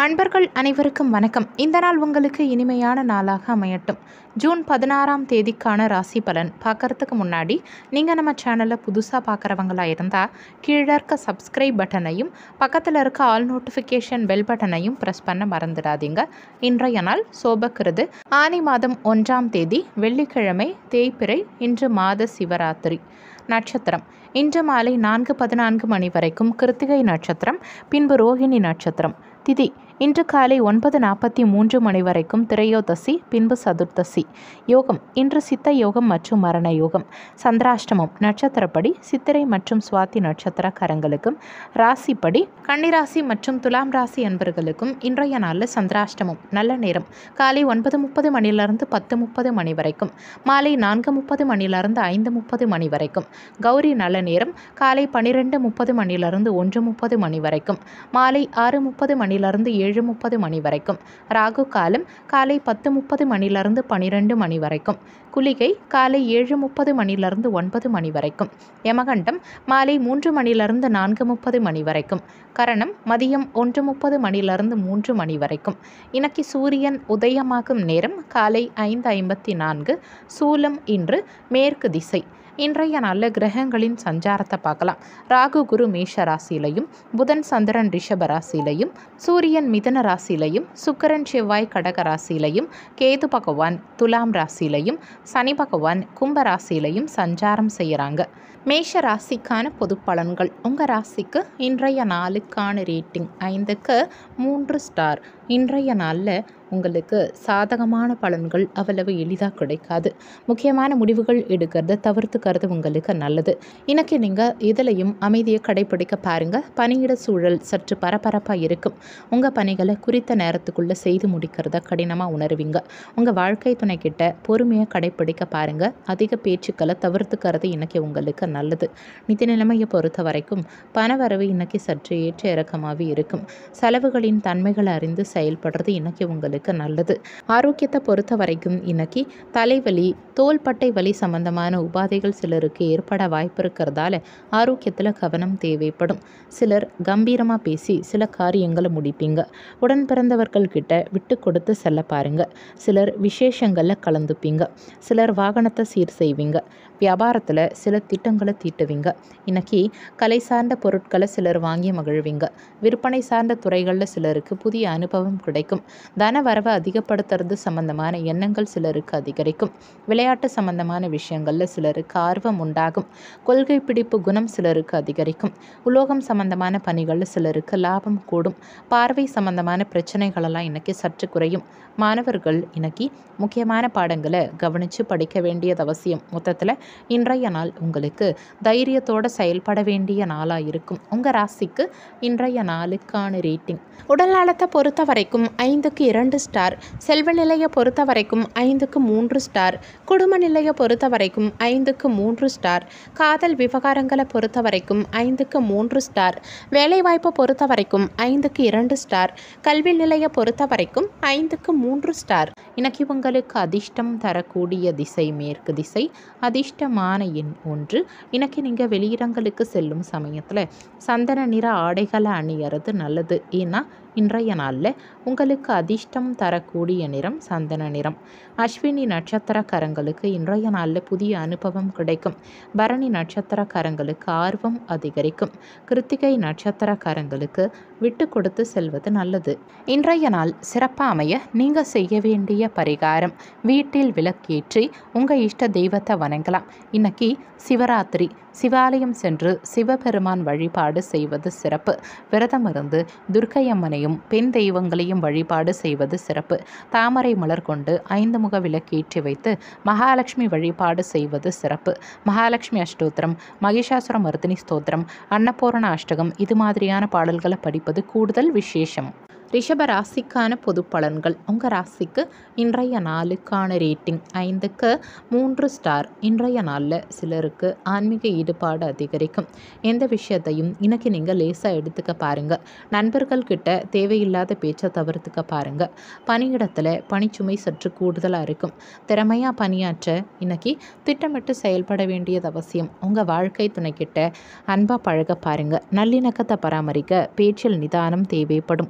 நண்பர்கள் அனைவருக்கும் வணக்கம் இந்த நாள் உங்களுக்கு இனிமையான நாளாக அமையட்டும் ஜூன் பதினாறாம் தேதிக்கான ராசி பலன் பார்க்கறதுக்கு முன்னாடி நீங்கள் நம்ம சேனலை புதுசாக பார்க்குறவங்களா இருந்தால் கீழே இருக்க சப்ஸ்கிரைப் பட்டனையும் பக்கத்தில் இருக்க ஆல் நோட்டிஃபிகேஷன் பெல் பட்டனையும் ப்ரெஸ் பண்ண மறந்துடாதீங்க இன்றைய நாள் சோபக்கிருது ஆனி மாதம் ஒன்றாம் தேதி வெள்ளிக்கிழமை தேய்பிறை இன்று மாத சிவராத்திரி நட்சத்திரம் இன்று மாலை நான்கு பதினான்கு மணி வரைக்கும் கிருத்திகை நட்சத்திரம் பின்பு ரோகிணி நட்சத்திரம் திதி இன்று காலை ஒன்பது நாற்பத்தி மூன்று மணி வரைக்கும் திரையோதசி பின்பு சதுர்த்தசி யோகம் இன்று சித்த யோகம் மற்றும் மரண யோகம் சந்திராஷ்டமம் நட்சத்திரப்படி சித்திரை மற்றும் சுவாதி நட்சத்திரக்காரங்களுக்கும் ராசிப்படி கன்னிராசி மற்றும் துலாம் ராசி அன்பர்களுக்கும் இன்றைய நாளில் சந்திராஷ்டமம் நல்ல நேரம் காலை ஒன்பது முப்பது மணிலிருந்து பத்து முப்பது மணி வரைக்கும் மாலை நான்கு முப்பது மணிலிருந்து ஐந்து முப்பது மணி வரைக்கும் கௌரி நல்ல நேரம் காலை பன்னிரெண்டு முப்பது மணிலிருந்து ஒன்று முப்பது மணி வரைக்கும் மாலை ஆறு முப்பது மணிலிருந்து ஏழு முப்பது மணி வரைக்கும் ராகு காலம் காலை பத்து முப்பது மணிலிருந்து பன்னிரெண்டு மணி வரைக்கும் குளிகை காலை ஏழு முப்பது மணிலிருந்து ஒன்பது மணி வரைக்கும் யமகண்டம் மாலை மூன்று மணிலிருந்து நான்கு முப்பது மணி வரைக்கும் கரணம் மதியம் ஒன்று முப்பது மணிலிருந்து மூன்று மணி வரைக்கும் இன்னைக்கு சூரியன் உதயமாகும் நேரம் காலை ஐந்து ஐம்பத்தி நான்கு சூலம் இன்று மேற்கு திசை இன்றைய நல்ல கிரகங்களின் சஞ்சாரத்தை பார்க்கலாம் ராகு குரு மேஷ ராசியிலையும் புதன் சந்திரன் ரிஷப ராசியிலையும் சூரியன் மிதன ராசியிலையும் சுக்கிரன் செவ்வாய் கடக ராசியிலையும் கேது பகவான் துலாம் ராசியிலையும் சனி பகவான் கும்ப ராசியிலையும் சஞ்சாரம் செய்கிறாங்க மேஷ ராசிக்கான பொது பலன்கள் உங்கள் ராசிக்கு இன்றைய நாளுக்கான ரேட்டிங் ஐந்துக்கு மூன்று ஸ்டார் இன்றைய நாளில் உங்களுக்கு சாதகமான பலன்கள் அவ்வளவு எளிதாக கிடைக்காது முக்கியமான முடிவுகள் எடுக்கிறத தவிர்த்துக்கிறது உங்களுக்கு நல்லது இன்னைக்கு நீங்கள் இதிலையும் அமைதியை கடைப்பிடிக்க பாருங்கள் பணியிட சூழல் சற்று பரபரப்பாக இருக்கும் உங்கள் பணிகளை குறித்த நேரத்துக்குள்ளே செய்து முடிக்கிறத கடினமாக உணர்வீங்க உங்கள் வாழ்க்கை துணை கிட்ட பொறுமையை கடைப்பிடிக்க பாருங்கள் அதிக பேச்சுக்களை தவிர்த்துக்கிறது இன்னைக்கு உங்களுக்கு நல்லது நிதி நிலைமையை பொறுத்த வரைக்கும் பணவரவு இன்னைக்கு சற்று ஏற்ற இறக்கமாகவே இருக்கும் செலவுகளின் தன்மைகளை அறிந்து செயல்படுறது இன்னைக்கு உங்களுக்கு நல்லது ஆரோக்கியத்தை பொறுத்த வரைக்கும் இன்னைக்கு தலைவலி தோள்பட்டை வலி சம்பந்தமான உபாதைகள் சிலருக்கு ஏற்பட வாய்ப்பு இருக்கிறதால ஆரோக்கியத்தில் கவனம் தேவைப்படும் சிலர் கம்பீரமாக பேசி சில காரியங்களை முடிப்பீங்க உடன் பிறந்தவர்கள் கிட்ட விட்டு கொடுத்து செல்ல பாருங்க சிலர் விசேஷங்களில் கலந்துப்பீங்க சிலர் வாகனத்தை சீர் செய்வீங்க வியாபாரத்தில் சில திட்டங்களை தீட்டுவீங்க இன்னைக்கு கலை சார்ந்த பொருட்களை சிலர் வாங்கி மகிழ்வீங்க விற்பனை சார்ந்த துறைகளில் சிலருக்கு புதிய அனுபவம் கிடைக்கும் தன வரவை அதிகப்படுத்துறது சம்பந்தமான எண்ணங்கள் சிலருக்கு அதிகரிக்கும் விளையாட்டு சம்பந்தமான விஷயங்களில் சிலருக்கு ஆர்வம் உண்டாகும் கொள்கை பிடிப்பு குணம் சிலருக்கு அதிகரிக்கும் உலோகம் சம்பந்தமான பணிகளில் சிலருக்கு லாபம் கூடும் பார்வை சம்பந்தமான பிரச்சனைகளெல்லாம் இன்னைக்கு சற்று குறையும் மாணவர்கள் இன்னைக்கு முக்கியமான பாடங்களை கவனித்து படிக்க வேண்டியது அவசியம் மொத்தத்தில் இன்றைய நாள் உங்களுக்கு தைரியத்தோடு செயல்பட வேண்டிய நாளாக இருக்கும் உங்கள் ராசிக்கு இன்றைய நாளுக்கான ரேட்டிங் உடல் நலத்தை பொறுத்த வரைக்கும் ஐந்துக்கு இரண்டு ஸ்டார் செல்வ நிலையை பொறுத்த வரைக்கும் ஐந்துக்கு மூன்று ஸ்டார் குடும்ப நிலையை பொறுத்த வரைக்கும் ஐந்துக்கு மூன்று ஸ்டார் காதல் விவகாரங்களை பொறுத்த வரைக்கும் ஐந்துக்கு மூன்று ஸ்டார் வேலைவாய்ப்பை பொறுத்த வரைக்கும் ஐந்துக்கு இரண்டு ஸ்டார் கல்வி நிலையை பொறுத்த வரைக்கும் ஐந்துக்கு மூன்று ஸ்டார் இன்னைக்கு உங்களுக்கு அதிர்ஷ்டம் தரக்கூடிய திசை மேற்கு திசை அதிர்ஷ்டமான எண் ஒன்று இன்னைக்கு நீங்கள் வெளியிடங்களுக்கு செல்லும் சமயத்தில் சந்தன நிற ஆடைகளை அணியறது நல்லது ஏன்னா இன்றைய நாளில் உங்களுக்கு அதிர்ஷ்டம் தரக்கூடிய நிறம் சந்தன நிறம் அஸ்வினி நட்சத்திரக்காரங்களுக்கு இன்றைய நாளில் புதிய அனுபவம் கிடைக்கும் பரணி நட்சத்திரக்காரங்களுக்கு ஆர்வம் அதிகரிக்கும் கிருத்திகை நட்சத்திரக்காரங்களுக்கு விட்டு கொடுத்து செல்வது நல்லது இன்றைய நாள் சிறப்பாக அமைய நீங்கள் செய்ய வேண்டிய பரிகாரம் வீட்டில் விளக்கேற்றி உங்கள் இஷ்ட தெய்வத்தை வணங்கலாம் இன்னைக்கு சிவராத்திரி சிவாலயம் சென்று சிவபெருமான் வழிபாடு செய்வது சிறப்பு விரதம் இருந்து துர்க்கையம்மனையும் பெண் தெய்வங்களையும் வழிபாடு செய்வது சிறப்பு தாமரை மலர் கொண்டு ஐந்து முக விளக்கேற்றி வைத்து மகாலட்சுமி வழிபாடு செய்வது சிறப்பு மகாலட்சுமி அஷ்டோத்திரம் மகிஷாசுர மர்தினி ஸ்தோத்திரம் அன்னபூரண அஷ்டகம் இது மாதிரியான பாடல்களை படிப்பது கூடுதல் விசேஷம் ரிஷப ராசிக்கான பொது பலன்கள் உங்கள் ராசிக்கு இன்றைய நாளுக்கான ரேட்டிங் ஐந்துக்கு மூன்று ஸ்டார் இன்றைய நாளில் சிலருக்கு ஆன்மீக ஈடுபாடு அதிகரிக்கும் எந்த விஷயத்தையும் இன்னைக்கு நீங்கள் லேசாக எடுத்துக்க பாருங்கள் நண்பர்கள் கிட்ட தேவையில்லாத பேச்சை தவிர்த்துக்க பாருங்கள் பணியிடத்தில் பணிச்சுமை சற்று கூடுதலாக இருக்கும் திறமையாக பணியாற்ற இன்னைக்கு திட்டமிட்டு செயல்பட வேண்டியது அவசியம் உங்கள் வாழ்க்கை துணைக்கிட்ட அன்பாக பழக பாருங்கள் நல்லிணக்கத்தை பராமரிக்க பேச்சில் நிதானம் தேவைப்படும் நிதி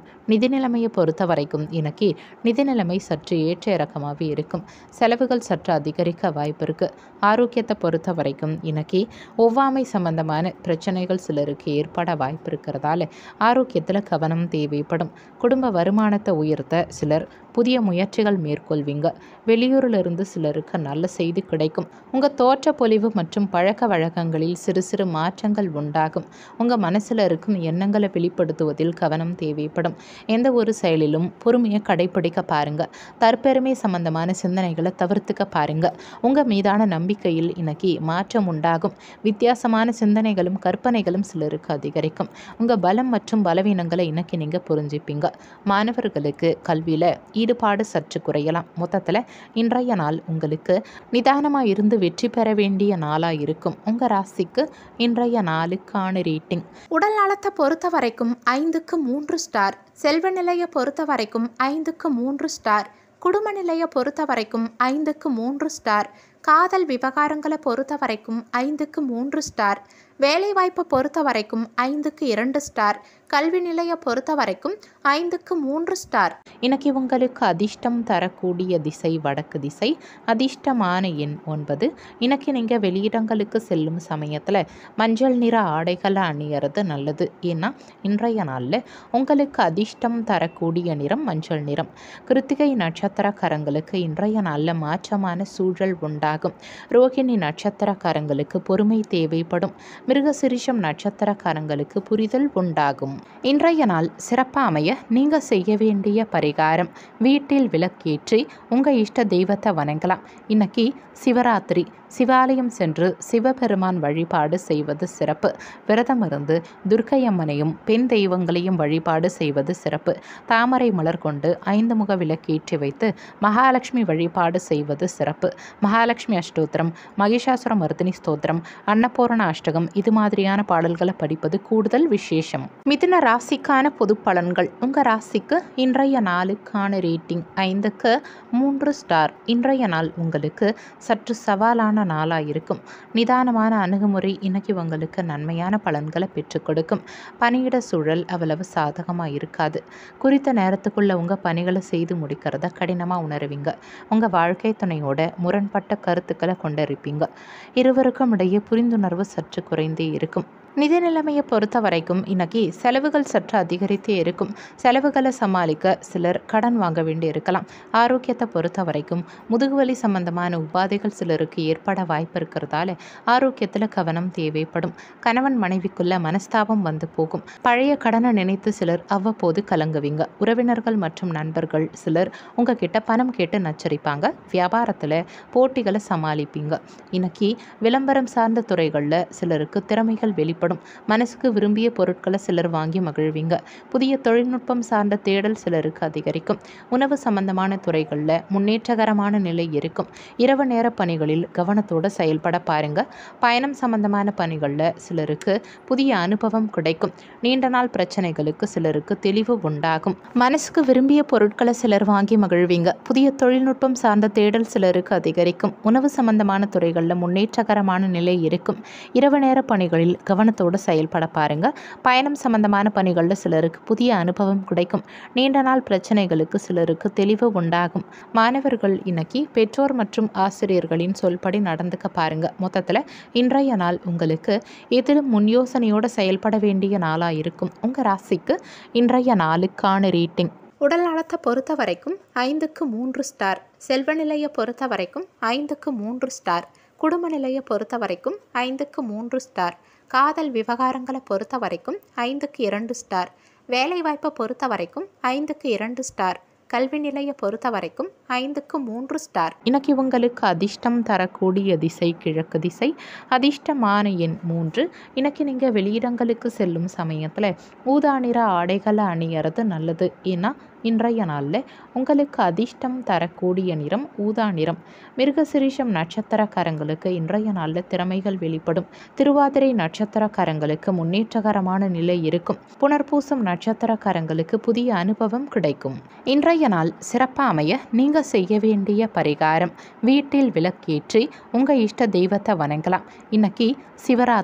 நிலைமையை பொறுத்த வரைக்கும் இன்னைக்கு நிதி நிலைமை சற்று ஏற்ற இறக்கமாகவே இருக்கும் செலவுகள் சற்று அதிகரிக்க வாய்ப்பு இருக்குது ஆரோக்கியத்தை பொறுத்த வரைக்கும் இன்னைக்கு ஒவ்வாமை சம்பந்தமான பிரச்சனைகள் சிலருக்கு ஏற்பட வாய்ப்பு இருக்கிறதால ஆரோக்கியத்தில் கவனம் தேவைப்படும் குடும்ப வருமானத்தை உயர்த்த சிலர் புதிய முயற்சிகள் மேற்கொள்வீங்க வெளியூரிலிருந்து சிலருக்கு நல்ல செய்தி கிடைக்கும் உங்கள் தோற்ற பொலிவு மற்றும் பழக்க வழக்கங்களில் சிறு சிறு மாற்றங்கள் உண்டாகும் உங்கள் மனசில் இருக்கும் எண்ணங்களை வெளிப்படுத்துவதில் கவனம் தேவைப்படும் எந்த ஒரு செயலிலும் பொறுமையை கடைப்பிடிக்க பாருங்க தற்பெருமை சம்பந்தமான சிந்தனைகளை தவிர்த்துக்க பாருங்க உங்கள் மீதான நம்பிக்கையில் இன்னைக்கு மாற்றம் உண்டாகும் வித்தியாசமான சிந்தனைகளும் கற்பனைகளும் சிலருக்கு அதிகரிக்கும் உங்கள் பலம் மற்றும் பலவீனங்களை இன்னைக்கு நீங்கள் புரிஞ்சுப்பீங்க மாணவர்களுக்கு கல்வியில் ஈடுபாடு சற்று குறையலாம் மொத்தத்தில் இன்றைய நாள் உங்களுக்கு நிதானமாக இருந்து வெற்றி பெற வேண்டிய நாளாக இருக்கும் உங்கள் ராசிக்கு இன்றைய நாளுக்கான ரேட்டிங் உடல் நலத்தை பொறுத்த வரைக்கும் ஐந்துக்கு மூன்று ஸ்டார் செல்வ நிலையை பொறுத்த வரைக்கும் ஐந்துக்கு மூன்று ஸ்டார் குடும்ப நிலையை பொறுத்த வரைக்கும் ஐந்துக்கு மூன்று ஸ்டார் காதல் விவகாரங்களை பொறுத்த வரைக்கும் ஐந்துக்கு மூன்று ஸ்டார் வேலைவாய்ப்பை பொறுத்த வரைக்கும் ஐந்துக்கு இரண்டு ஸ்டார் கல்வி நிலையை பொறுத்த வரைக்கும் ஐந்துக்கு மூன்று ஸ்டார் இன்னைக்கு உங்களுக்கு அதிர்ஷ்டம் தரக்கூடிய திசை வடக்கு திசை அதிர்ஷ்டமான எண் ஒன்பது இன்னைக்கு நீங்கள் வெளியிடங்களுக்கு செல்லும் சமயத்தில் மஞ்சள் நிற ஆடைகளை அணியறது நல்லது ஏன்னா இன்றைய நாளில் உங்களுக்கு அதிர்ஷ்டம் தரக்கூடிய நிறம் மஞ்சள் நிறம் கிருத்திகை நட்சத்திரக்காரங்களுக்கு இன்றைய நாளில் மாற்றமான சூழல் உண்டாகும் ரோகிணி நட்சத்திரக்காரங்களுக்கு பொறுமை தேவைப்படும் மிருகசிரிஷம் நட்சத்திரக்காரங்களுக்கு புரிதல் உண்டாகும் இன்றைய நாள் சிறப்பாக அமைய நீங்கள் செய்ய வேண்டிய பரிகாரம் வீட்டில் விளக்கேற்றி உங்கள் இஷ்ட தெய்வத்தை வணங்கலாம் இன்னைக்கு சிவராத்திரி சிவாலயம் சென்று சிவபெருமான் வழிபாடு செய்வது சிறப்பு விரதம் இருந்து துர்க்கை அம்மனையும் பெண் தெய்வங்களையும் வழிபாடு செய்வது சிறப்பு தாமரை மலர் கொண்டு ஐந்து முக விளக்கேற்றி வைத்து மகாலட்சுமி வழிபாடு செய்வது சிறப்பு மகாலட்சுமி அஷ்டோத்திரம் மகிஷாசுர மர்தினி ஸ்தோத்திரம் அன்னபூரண அஷ்டகம் இது மாதிரியான பாடல்களை படிப்பது கூடுதல் விசேஷம் மிதுன ராசிக்கான பொது பலன்கள் உங்கள் ராசிக்கு இன்றைய நாளுக்கான ரேட்டிங் ஐந்துக்கு மூன்று ஸ்டார் இன்றைய நாள் உங்களுக்கு சற்று சவாலான நாளாக இருக்கும் நிதானமான அணுகுமுறை இன்னைக்கு உங்களுக்கு நன்மையான பலன்களை பெற்றுக் கொடுக்கும் பணியிட சூழல் அவ்வளவு சாதகமாக இருக்காது குறித்த நேரத்துக்குள்ள உங்கள் பணிகளை செய்து முடிக்கிறத கடினமாக உணருவீங்க உங்கள் வாழ்க்கை துணையோட முரண்பட்ட கருத்துக்களை கொண்டிருப்பீங்க இருவருக்கும் இடையே புரிந்துணர்வு சற்று குறைந்தே இருக்கும் நிதி நிலைமையை பொறுத்த வரைக்கும் இன்னைக்கு செலவுகள் சற்று அதிகரித்தே இருக்கும் செலவுகளை சமாளிக்க சிலர் கடன் வாங்க வேண்டி இருக்கலாம் ஆரோக்கியத்தை பொறுத்த வரைக்கும் முதுகுவலி சம்பந்தமான உபாதைகள் சிலருக்கு ஏற்பட வாய்ப்பு இருக்கிறதால ஆரோக்கியத்தில் கவனம் தேவைப்படும் கணவன் மனைவிக்குள்ள மனஸ்தாபம் வந்து போகும் பழைய கடனை நினைத்து சிலர் அவ்வப்போது கலங்குவீங்க உறவினர்கள் மற்றும் நண்பர்கள் சிலர் உங்ககிட்ட பணம் கேட்டு நச்சரிப்பாங்க வியாபாரத்தில் போட்டிகளை சமாளிப்பீங்க இன்னைக்கு விளம்பரம் சார்ந்த துறைகளில் சிலருக்கு திறமைகள் வெளிப்படும் மனசுக்கு விரும்பிய பொருட்களை சிலர் வாங்கி மகிழ்வீங்க புதிய தொழில்நுட்பம் சார்ந்த தேடல் சிலருக்கு அதிகரிக்கும் உணவு சம்பந்தமான துறைகளில் முன்னேற்றகரமான நிலை இருக்கும் இரவு நேர பணிகளில் கவனத்தோடு செயல்பட பாருங்க பயணம் சம்பந்தமான பணிகளில் சிலருக்கு புதிய அனுபவம் கிடைக்கும் நீண்ட நாள் பிரச்சனைகளுக்கு சிலருக்கு தெளிவு உண்டாகும் மனசுக்கு விரும்பிய பொருட்களை சிலர் வாங்கி மகிழ்வீங்க புதிய தொழில்நுட்பம் சார்ந்த தேடல் சிலருக்கு அதிகரிக்கும் உணவு சம்பந்தமான துறைகளில் முன்னேற்றகரமான நிலை இருக்கும் இரவு நேர பணிகளில் கவனத்தோடு செயல்பட பாருங்க பயணம் சம்பந்தமான பணிகளில் சிலருக்கு புதிய அனுபவம் கிடைக்கும் நீண்ட நாள் பிரச்சனைகளுக்கு சிலருக்கு தெளிவு உண்டாகும் மாணவர்கள் இன்னைக்கு பெற்றோர் மற்றும் ஆசிரியர்களின் சொல்படி நடந்துக்க பாருங்க மொத்தத்தில் இன்றைய நாள் உங்களுக்கு எதிலும் முன் யோசனையோடு செயல்பட வேண்டிய நாளாக இருக்கும் உங்கள் ராசிக்கு இன்றைய நாளுக்கான ரேட்டிங் உடல் நலத்தை பொறுத்த வரைக்கும் ஐந்துக்கு மூன்று ஸ்டார் செல்வ நிலையை பொறுத்த வரைக்கும் ஐந்துக்கு மூன்று ஸ்டார் குடும்ப நிலையை பொறுத்த வரைக்கும் ஐந்துக்கு மூன்று ஸ்டார் காதல் விவகாரங்களை பொறுத்த வரைக்கும் ஐந்துக்கு இரண்டு ஸ்டார் வேலைவாய்ப்பை பொறுத்த வரைக்கும் ஐந்துக்கு இரண்டு ஸ்டார் கல்வி நிலையை பொறுத்த வரைக்கும் ஐந்துக்கு மூன்று ஸ்டார் இன்னைக்கு உங்களுக்கு அதிர்ஷ்டம் தரக்கூடிய திசை கிழக்கு திசை அதிர்ஷ்டமான எண் மூன்று இன்னைக்கு நீங்கள் வெளியிடங்களுக்கு செல்லும் சமயத்தில் ஊதா நிற ஆடைகளை அணியறது நல்லது ஏன்னா இன்றைய நாளில் உங்களுக்கு அதிர்ஷ்டம் தரக்கூடிய நிறம் ஊதா நிறம் மிருகசிரீஷம் நட்சத்திரக்காரங்களுக்கு இன்றைய நாளில் திறமைகள் வெளிப்படும் திருவாதிரை நட்சத்திரக்காரங்களுக்கு முன்னேற்றகரமான நிலை இருக்கும் புனர்பூசம் நட்சத்திரக்காரங்களுக்கு புதிய அனுபவம் கிடைக்கும் இன்றைய நாள் சிறப்பாக அமைய நீங்கள் செய்ய வேண்டிய பரிகாரம் வீட்டில் விளக்கேற்றி உங்கள் இஷ்ட தெய்வத்தை வணங்கலாம் இன்னைக்கு சிவராத்திரி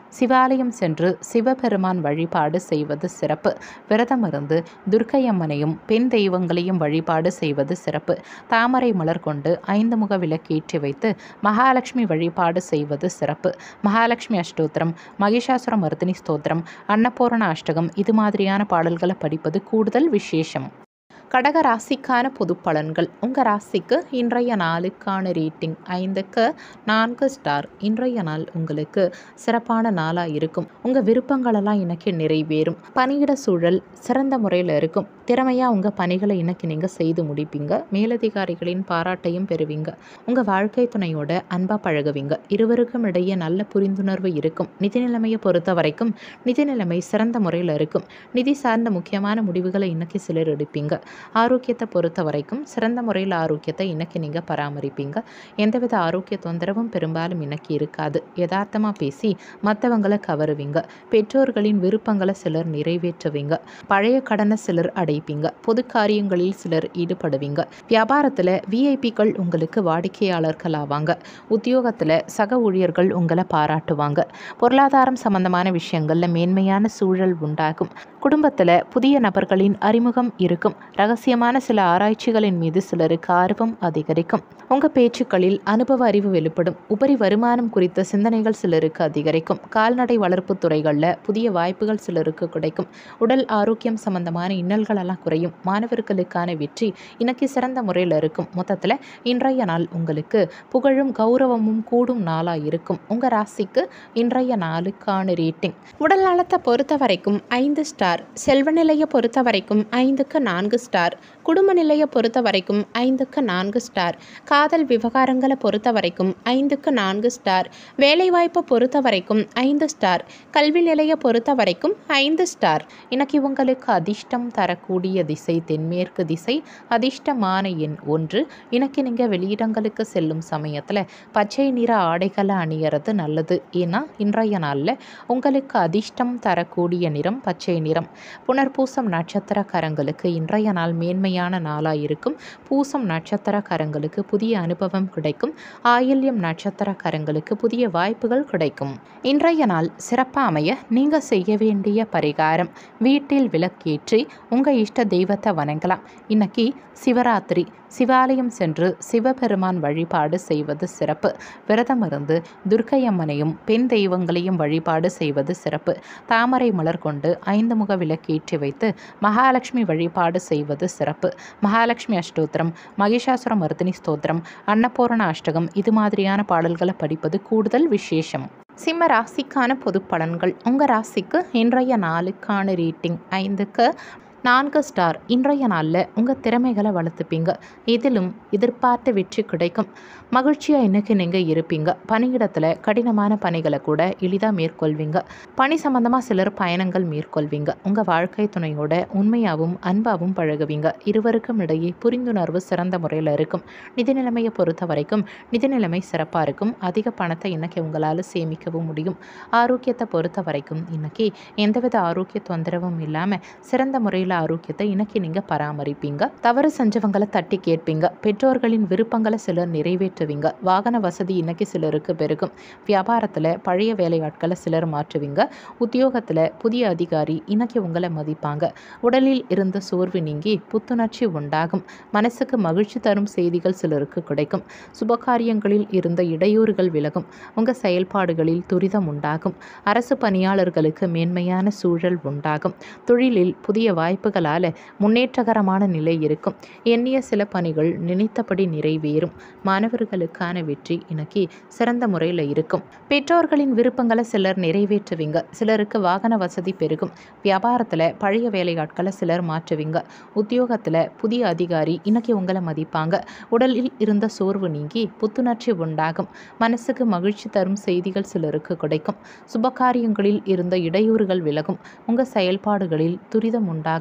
சிவாலயம் சென்று சிவபெருமான் வழிபாடு செய்வது சிறப்பு விரதம் இருந்து துர்க்கையம்மனையும் பெண் தெய்வங்களையும் வழிபாடு செய்வது சிறப்பு தாமரை மலர் கொண்டு ஐந்து முக விளக்கேற்றி வைத்து மகாலட்சுமி வழிபாடு செய்வது சிறப்பு மகாலட்சுமி அஷ்டோத்திரம் மகிஷாசுர மர்தினி ஸ்தோத்திரம் அன்னபூரண அஷ்டகம் இது மாதிரியான பாடல்களை படிப்பது கூடுதல் விசேஷம் கடக ராசிக்கான பொது பலன்கள் உங்கள் ராசிக்கு இன்றைய நாளுக்கான ரேட்டிங் ஐந்துக்கு நான்கு ஸ்டார் இன்றைய நாள் உங்களுக்கு சிறப்பான நாளாக இருக்கும் உங்கள் விருப்பங்களெல்லாம் இன்னைக்கு நிறைவேறும் பணியிட சூழல் சிறந்த முறையில் இருக்கும் திறமையாக உங்கள் பணிகளை இன்னைக்கு நீங்கள் செய்து முடிப்பீங்க மேலதிகாரிகளின் பாராட்டையும் பெறுவீங்க உங்கள் வாழ்க்கை துணையோட அன்பாக பழகுவீங்க இருவருக்கும் இடையே நல்ல புரிந்துணர்வு இருக்கும் நிதி நிலைமையை பொறுத்த வரைக்கும் நிதி நிலைமை சிறந்த முறையில் இருக்கும் நிதி சார்ந்த முக்கியமான முடிவுகளை இன்னைக்கு சிலர் எடுப்பீங்க ஆரோக்கியத்தை பொறுத்த வரைக்கும் சிறந்த முறையில் ஆரோக்கியத்தை இன்னைக்கு நீங்கள் பராமரிப்பீங்க எந்தவித ஆரோக்கிய தொந்தரவும் பெரும்பாலும் இன்னைக்கு இருக்காது யதார்த்தமாக பேசி மற்றவங்களை கவருவீங்க பெற்றோர்களின் விருப்பங்களை சிலர் நிறைவேற்றுவீங்க பழைய கடனை சிலர் அடைப்பீங்க பொது காரியங்களில் சிலர் ஈடுபடுவீங்க வியாபாரத்தில் விஐபிக்கள் உங்களுக்கு வாடிக்கையாளர்கள் ஆவாங்க உத்தியோகத்தில் சக ஊழியர்கள் உங்களை பாராட்டுவாங்க பொருளாதாரம் சம்பந்தமான விஷயங்களில் மேன்மையான சூழல் உண்டாகும் குடும்பத்தில் புதிய நபர்களின் அறிமுகம் இருக்கும் ரகசியமான சில ஆராய்ச்சிகளின் மீது சிலருக்கு ஆர்வம் அதிகரிக்கும் உங்கள் பேச்சுக்களில் அனுபவ அறிவு வெளிப்படும் உபரி வருமானம் குறித்த சிந்தனைகள் சிலருக்கு அதிகரிக்கும் கால்நடை வளர்ப்பு துறைகளில் புதிய வாய்ப்புகள் சிலருக்கு கிடைக்கும் உடல் ஆரோக்கியம் சம்பந்தமான இன்னல்களெல்லாம் குறையும் மாணவர்களுக்கான வெற்றி இன்னைக்கு சிறந்த முறையில் இருக்கும் மொத்தத்தில் இன்றைய நாள் உங்களுக்கு புகழும் கௌரவமும் கூடும் நாளாக இருக்கும் உங்கள் ராசிக்கு இன்றைய நாளுக்கான ரேட்டிங் உடல் நலத்தை பொறுத்த வரைக்கும் ஐந்து ஸ்டார் செல்வ நிலையை பொறுத்த வரைக்கும் ஐந்துக்கு நான்கு ஸ்டார் குடும்ப நிலையை பொறுத்த வரைக்கும் ஐந்துக்கு நான்கு ஸ்டார் காதல் விவகாரங்களை பொறுத்த வரைக்கும் ஐந்துக்கு நான்கு ஸ்டார் வேலைவாய்ப்பை பொறுத்த வரைக்கும் ஐந்து ஸ்டார் கல்வி நிலையை பொறுத்த வரைக்கும் ஐந்து ஸ்டார் இன்னைக்கு உங்களுக்கு அதிர்ஷ்டம் தரக்கூடிய திசை தென்மேற்கு திசை அதிர்ஷ்டமான எண் ஒன்று இன்னைக்கு நீங்கள் வெளியிடங்களுக்கு செல்லும் சமயத்தில் பச்சை நிற ஆடைகளை அணியறது நல்லது ஏன்னா இன்றைய நாளில் உங்களுக்கு அதிர்ஷ்டம் தரக்கூடிய நிறம் பச்சை நிறம் புனர்பூசம் நட்சத்திரக்காரங்களுக்கு இன்றைய நாள் மேன்மையான நாளாக இருக்கும் பூசம் நட்சத்திரக்காரங்களுக்கு புதிய அனுபவம் கிடைக்கும் ஆயில்யம் நட்சத்திரக்காரங்களுக்கு புதிய வாய்ப்புகள் கிடைக்கும் இன்றைய நாள் சிறப்பாக அமைய நீங்கள் செய்ய வேண்டிய பரிகாரம் வீட்டில் விளக்கேற்றி உங்கள் இஷ்ட தெய்வத்தை வணங்கலாம் இன்னைக்கு சிவராத்திரி சிவாலயம் சென்று சிவபெருமான் வழிபாடு செய்வது சிறப்பு விரதம் இருந்து துர்க்கையம்மனையும் பெண் தெய்வங்களையும் வழிபாடு செய்வது சிறப்பு தாமரை மலர் கொண்டு ஐந்து முக விளக்கேற்றி வைத்து மகாலட்சுமி வழிபாடு செய்வது சிறப்பு மகாலட்சுமி அஷ்டோத்திரம் மகிஷாசுர மர்தினி ஸ்தோத்திரம் அன்னபூரண அஷ்டகம் இது மாதிரியான பாடல்களை படிப்பது கூடுதல் விசேஷம் சிம்ம ராசிக்கான பொது பலன்கள் உங்கள் ராசிக்கு இன்றைய நாளுக்கான ரேட்டிங் ஐந்துக்கு நான்கு ஸ்டார் இன்றைய நாளில் உங்கள் திறமைகளை வளர்த்துப்பீங்க இதிலும் எதிர்பார்த்த வெற்றி கிடைக்கும் மகிழ்ச்சியாக இன்னைக்கு நீங்கள் இருப்பீங்க பணியிடத்தில் கடினமான பணிகளை கூட எளிதாக மேற்கொள்வீங்க பணி சம்பந்தமாக சிலர் பயணங்கள் மேற்கொள்வீங்க உங்கள் வாழ்க்கை துணையோட உண்மையாகவும் அன்பாகவும் பழகுவீங்க இருவருக்கும் இடையே புரிந்துணர்வு சிறந்த முறையில் இருக்கும் நிதி நிலைமையை பொறுத்த வரைக்கும் நிதி நிலைமை சிறப்பாக இருக்கும் அதிக பணத்தை இன்னைக்கு உங்களால் சேமிக்கவும் முடியும் ஆரோக்கியத்தை பொறுத்த வரைக்கும் இன்னைக்கு எந்தவித ஆரோக்கிய தொந்தரவும் இல்லாமல் சிறந்த முறையில் ஆரோக்கியத்தை இன்னைக்கு நீங்கள் பராமரிப்பீங்க தவறு செஞ்சவங்களை தட்டி கேட்பீங்க பெற்றோர்களின் விருப்பங்களை சிலர் நிறைவேற்றுவீங்க வாகன வசதி இன்னைக்கு சிலருக்கு பெருகும் வியாபாரத்தில் பழைய வேலையாட்களை சிலர் மாற்றுவீங்க உத்தியோகத்தில் புதிய அதிகாரி இன்னைக்கு உங்களை மதிப்பாங்க உடலில் இருந்த சோர்வு நீங்கி புத்துணர்ச்சி உண்டாகும் மனசுக்கு மகிழ்ச்சி தரும் செய்திகள் சிலருக்கு கிடைக்கும் சுபகாரியங்களில் இருந்த இடையூறுகள் விலகும் உங்கள் செயல்பாடுகளில் துரிதம் உண்டாகும் அரசு பணியாளர்களுக்கு மேன்மையான சூழல் உண்டாகும் தொழிலில் புதிய வாய்ப்புகளால் முன்னேற்றகரமான நிலை இருக்கும் எண்ணிய சில பணிகள் நினைத்தபடி நிறைவேறும் மாணவர்களுக்கான வெற்றி இன்னைக்கு சிறந்த முறையில் இருக்கும் பெற்றோர்களின் விருப்பங்களை சிலர் நிறைவேற்றுவீங்க சிலருக்கு வாகன வசதி பெருகும் வியாபாரத்தில் பழைய வேலையாட்களை சிலர் மாற்றுவீங்க உத்தியோகத்தில் புதிய அதிகாரி இன்னைக்கு உங்களை மதிப்பாங்க உடலில் இருந்த சோர்வு நீங்கி புத்துணர்ச்சி உண்டாகும் மனசுக்கு மகிழ்ச்சி தரும் செய்திகள் சிலருக்கு கிடைக்கும் சுபகாரியங்களில் இருந்த இடையூறுகள் விலகும் உங்கள் செயல்பாடுகளில் துரிதம் உண்டாகும்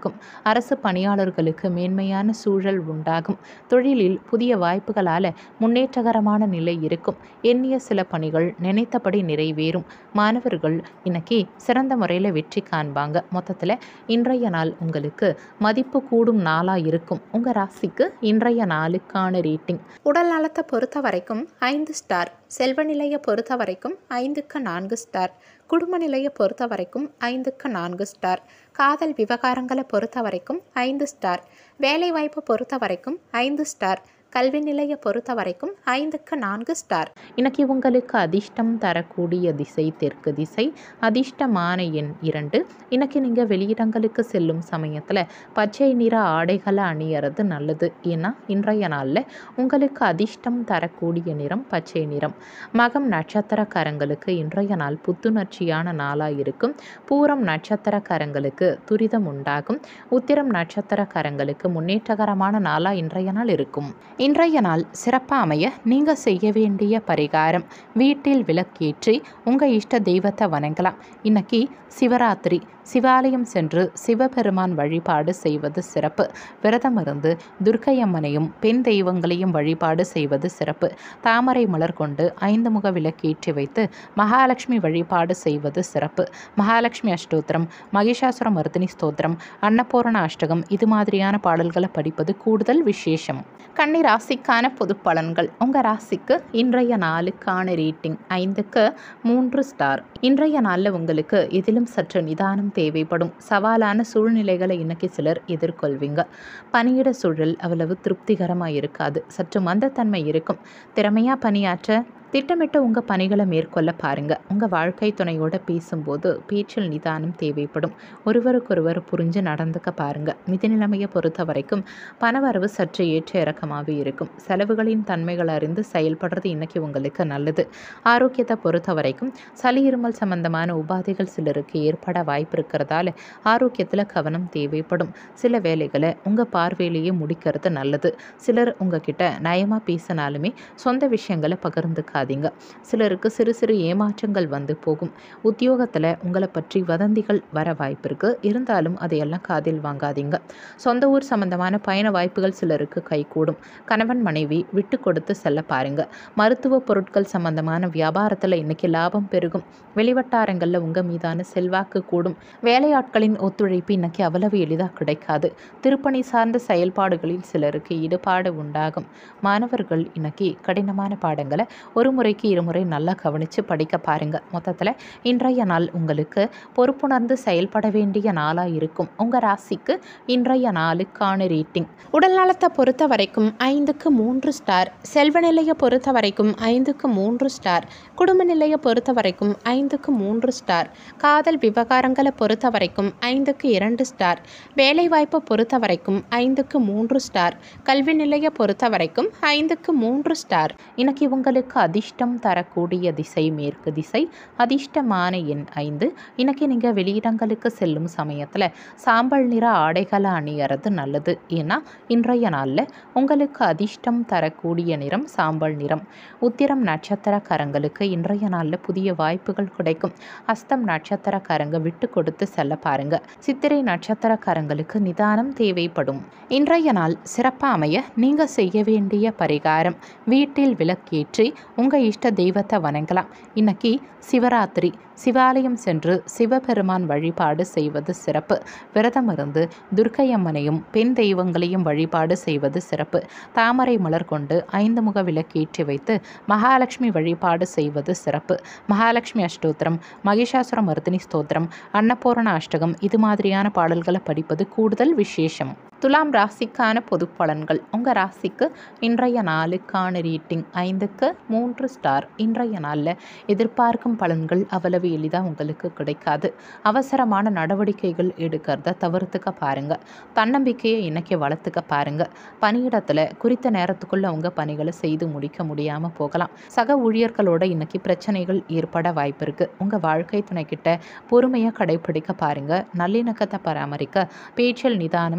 இருக்கும் அரசு பணியாளர்களுக்கு மேன்மையான சூழல் உண்டாகும் தொழிலில் புதிய வாய்ப்புகளால் முன்னேற்றகரமான நிலை இருக்கும் எண்ணிய சில பணிகள் நினைத்தபடி நிறைவேறும் மாணவர்கள் இன்னைக்கு சிறந்த முறையில் வெற்றி காண்பாங்க மொத்தத்தில் இன்றைய நாள் உங்களுக்கு மதிப்பு கூடும் நாளாக இருக்கும் உங்கள் ராசிக்கு இன்றைய நாளுக்கான ரேட்டிங் உடல் நலத்தை பொறுத்த வரைக்கும் ஐந்து ஸ்டார் செல்வ நிலையை பொறுத்த வரைக்கும் ஐந்துக்கு நான்கு ஸ்டார் குடும்ப நிலையை பொறுத்த வரைக்கும் ஐந்துக்கு நான்கு ஸ்டார் காதல் விவகாரங்களை பொறுத்த வரைக்கும் ஐந்து ஸ்டார் வேலைவாய்ப்பை பொறுத்த வரைக்கும் ஐந்து ஸ்டார் கல்வி நிலையை பொறுத்த வரைக்கும் ஐந்துக்கு நான்கு ஸ்டார் இன்னைக்கு உங்களுக்கு அதிர்ஷ்டம் தரக்கூடிய திசை தெற்கு திசை அதிர்ஷ்டமான எண் இரண்டு இன்னைக்கு நீங்கள் வெளியிடங்களுக்கு செல்லும் சமயத்தில் பச்சை நிற ஆடைகளை அணியறது நல்லது ஏன்னா இன்றைய நாளில் உங்களுக்கு அதிர்ஷ்டம் தரக்கூடிய நிறம் பச்சை நிறம் மகம் நட்சத்திரக்காரங்களுக்கு இன்றைய நாள் புத்துணர்ச்சியான நாளாக இருக்கும் பூரம் நட்சத்திரக்காரங்களுக்கு துரிதம் உண்டாகும் உத்திரம் நட்சத்திரக்காரங்களுக்கு முன்னேற்றகரமான நாளாக இன்றைய நாள் இருக்கும் இன்றைய நாள் சிறப்பாக அமைய நீங்கள் செய்ய வேண்டிய பரிகாரம் வீட்டில் விளக்கேற்றி உங்கள் இஷ்ட தெய்வத்தை வணங்கலாம் இன்னைக்கு சிவராத்திரி சிவாலயம் சென்று சிவபெருமான் வழிபாடு செய்வது சிறப்பு விரதம் இருந்து துர்க்கையம்மனையும் பெண் தெய்வங்களையும் வழிபாடு செய்வது சிறப்பு தாமரை மலர் கொண்டு ஐந்து முக விளக்கேற்றி வைத்து மகாலட்சுமி வழிபாடு செய்வது சிறப்பு மகாலட்சுமி அஷ்டோத்திரம் மகிஷாசுர மர்தினி ஸ்தோத்திரம் அன்னபூரண அஷ்டகம் இது மாதிரியான பாடல்களை படிப்பது கூடுதல் விசேஷம் கன்னி ராசிக்கான பொது பலன்கள் உங்கள் ராசிக்கு இன்றைய நாளுக்கான ரேட்டிங் ஐந்துக்கு மூன்று ஸ்டார் இன்றைய நாளில் உங்களுக்கு இதிலும் சற்று நிதானம் தேவைப்படும் சவாலான சூழ்நிலைகளை இன்னைக்கு சிலர் எதிர்கொள்வீங்க பணியிட சூழல் அவ்வளவு திருப்திகரமாக இருக்காது சற்று மந்தத்தன்மை இருக்கும் திறமையாக பணியாற்ற திட்டமிட்டு உங்கள் பணிகளை மேற்கொள்ள பாருங்கள் உங்கள் வாழ்க்கை துணையோட பேசும்போது பேச்சில் நிதானம் தேவைப்படும் ஒருவருக்கொருவர் புரிஞ்சு நடந்துக்க பாருங்கள் நிதி நிலைமையை பொறுத்த வரைக்கும் பணவரவு சற்று ஏற்ற இறக்கமாகவே இருக்கும் செலவுகளின் தன்மைகள் அறிந்து செயல்படுறது இன்னைக்கு உங்களுக்கு நல்லது ஆரோக்கியத்தை பொறுத்த வரைக்கும் சளி இருமல் சம்பந்தமான உபாதைகள் சிலருக்கு ஏற்பட வாய்ப்பு இருக்கிறதால ஆரோக்கியத்தில் கவனம் தேவைப்படும் சில வேலைகளை உங்கள் பார்வையிலேயே முடிக்கிறது நல்லது சிலர் உங்ககிட்ட நயமாக பேசினாலுமே சொந்த விஷயங்களை பகிர்ந்துக்காதீங்க சிலருக்கு சிறு சிறு ஏமாற்றங்கள் வந்து போகும் உத்தியோகத்தில் உங்களை பற்றி வதந்திகள் வர வாய்ப்பு இருக்குது இருந்தாலும் அதையெல்லாம் காதில் வாங்காதீங்க சொந்த ஊர் சம்பந்தமான பயண வாய்ப்புகள் சிலருக்கு கைகூடும் கணவன் மனைவி விட்டு கொடுத்து செல்ல பாருங்க மருத்துவ பொருட்கள் சம்பந்தமான வியாபாரத்தில் இன்னைக்கு லாபம் பெருகும் வெளிவட்டாரங்களில் உங்கள் மீதான செல்வாக்கு கூடும் வேலையாட்களின் ஒத்துழைப்பு இன்னைக்கு அவ்வளவு எளிதாக கிடைக்காது திருப்பணி சார்ந்த செயல்பாடுகளில் சிலருக்கு ஈடுபாடு உண்டாகும் மாணவர்கள் இன்னைக்கு கடினமான பாடங்களை ஒரு முறைக்கு இருமுறை நல்லா கவனித்து படிக்க பாருங்க மொத்தத்தில் இன்றைய நாள் உங்களுக்கு பொறுப்புணர்ந்து செயல்பட வேண்டிய நாளாக இருக்கும் உங்கள் ராசிக்கு இன்றைய நாளுக்கான ரேட்டிங் உடல் நலத்தை பொறுத்த வரைக்கும் ஐந்துக்கு மூன்று ஸ்டார் செல்வ நிலையை பொறுத்த வரைக்கும் ஐந்துக்கு மூன்று ஸ்டார் குடும்ப நிலையை பொறுத்த வரைக்கும் ஐந்துக்கு மூன்று ஸ்டார் காதல் விவகாரங்களை பொறுத்த வரைக்கும் ஐந்துக்கு இரண்டு ஸ்டார் வேலைவாய்ப்பை பொறுத்த வரைக்கும் ஐந்துக்கு மூன்று ஸ்டார் கல்வி நிலையை பொறுத்த வரைக்கும் ஐந்துக்கு மூன்று ஸ்டார் இன்னைக்கு உங்களுக்கு அதிர்ஷ்டம் தரக்கூடிய திசை மேற்கு திசை அதிர்ஷ்டமான எண் ஐந்து இன்னைக்கு நீங்கள் வெளியிடங்களுக்கு செல்லும் சமயத்தில் சாம்பல் நிற ஆடைகளை அணியறது நல்லது ஏன்னா இன்றைய நாளில் உங்களுக்கு அதிர்ஷ்டம் தரக்கூடிய நிறம் சாம்பல் நிறம் உத்திரம் நட்சத்திரக்காரங்களுக்கு இன்றைய நாளில் புதிய வாய்ப்புகள் கிடைக்கும் அஸ்தம் நட்சத்திரக்காரங்க விட்டு கொடுத்து செல்ல பாருங்க சித்திரை நட்சத்திரக்காரங்களுக்கு நிதானம் தேவைப்படும் இன்றைய நாள் சிறப்பாக அமைய நீங்கள் செய்ய வேண்டிய பரிகாரம் வீட்டில் விளக்கேற்றி உங்கள் இஷ்ட தெய்வத்தை வணங்கலாம் இன்னைக்கு சிவராத்திரி சிவாலயம் சென்று சிவபெருமான் வழிபாடு செய்வது சிறப்பு விரதம் இருந்து துர்க்கையம்மனையும் பெண் தெய்வங்களையும் வழிபாடு செய்வது சிறப்பு தாமரை மலர் கொண்டு ஐந்து முக விளக்கேற்றி வைத்து மகாலட்சுமி வழிபாடு செய்வது சிறப்பு மகாலட்சுமி அஷ்டோத்திரம் மகிஷாசுர மர்தினி ஸ்தோத்திரம் அன்னபூரண அஷ்டகம் இது மாதிரியான பாடல்களை படிப்பது கூடுதல் விசேஷம் துலாம் ராசிக்கான பொது பலன்கள் உங்கள் ராசிக்கு இன்றைய நாளுக்கான ரேட்டிங் ஐந்துக்கு மூன்று ஸ்டார் இன்றைய நாளில் எதிர்பார்க்கும் பலன்கள் அவ்வளவு எளிதாக உங்களுக்கு கிடைக்காது அவசரமான நடவடிக்கைகள் எடுக்கிறத தவிர்த்துக்க பாருங்க தன்னம்பிக்கையை இன்னைக்கு வளர்த்துக்க பாருங்க பணியிடத்தில் குறித்த நேரத்துக்குள்ள உங்கள் பணிகளை செய்து முடிக்க முடியாமல் போகலாம் சக ஊழியர்களோட இன்னைக்கு பிரச்சனைகள் ஏற்பட வாய்ப்பு இருக்குது உங்கள் வாழ்க்கை துணைக்கிட்ட பொறுமையை கடைபிடிக்க பாருங்க நல்லிணக்கத்தை பராமரிக்க பேச்சில் நிதானம் தேவைப்படும்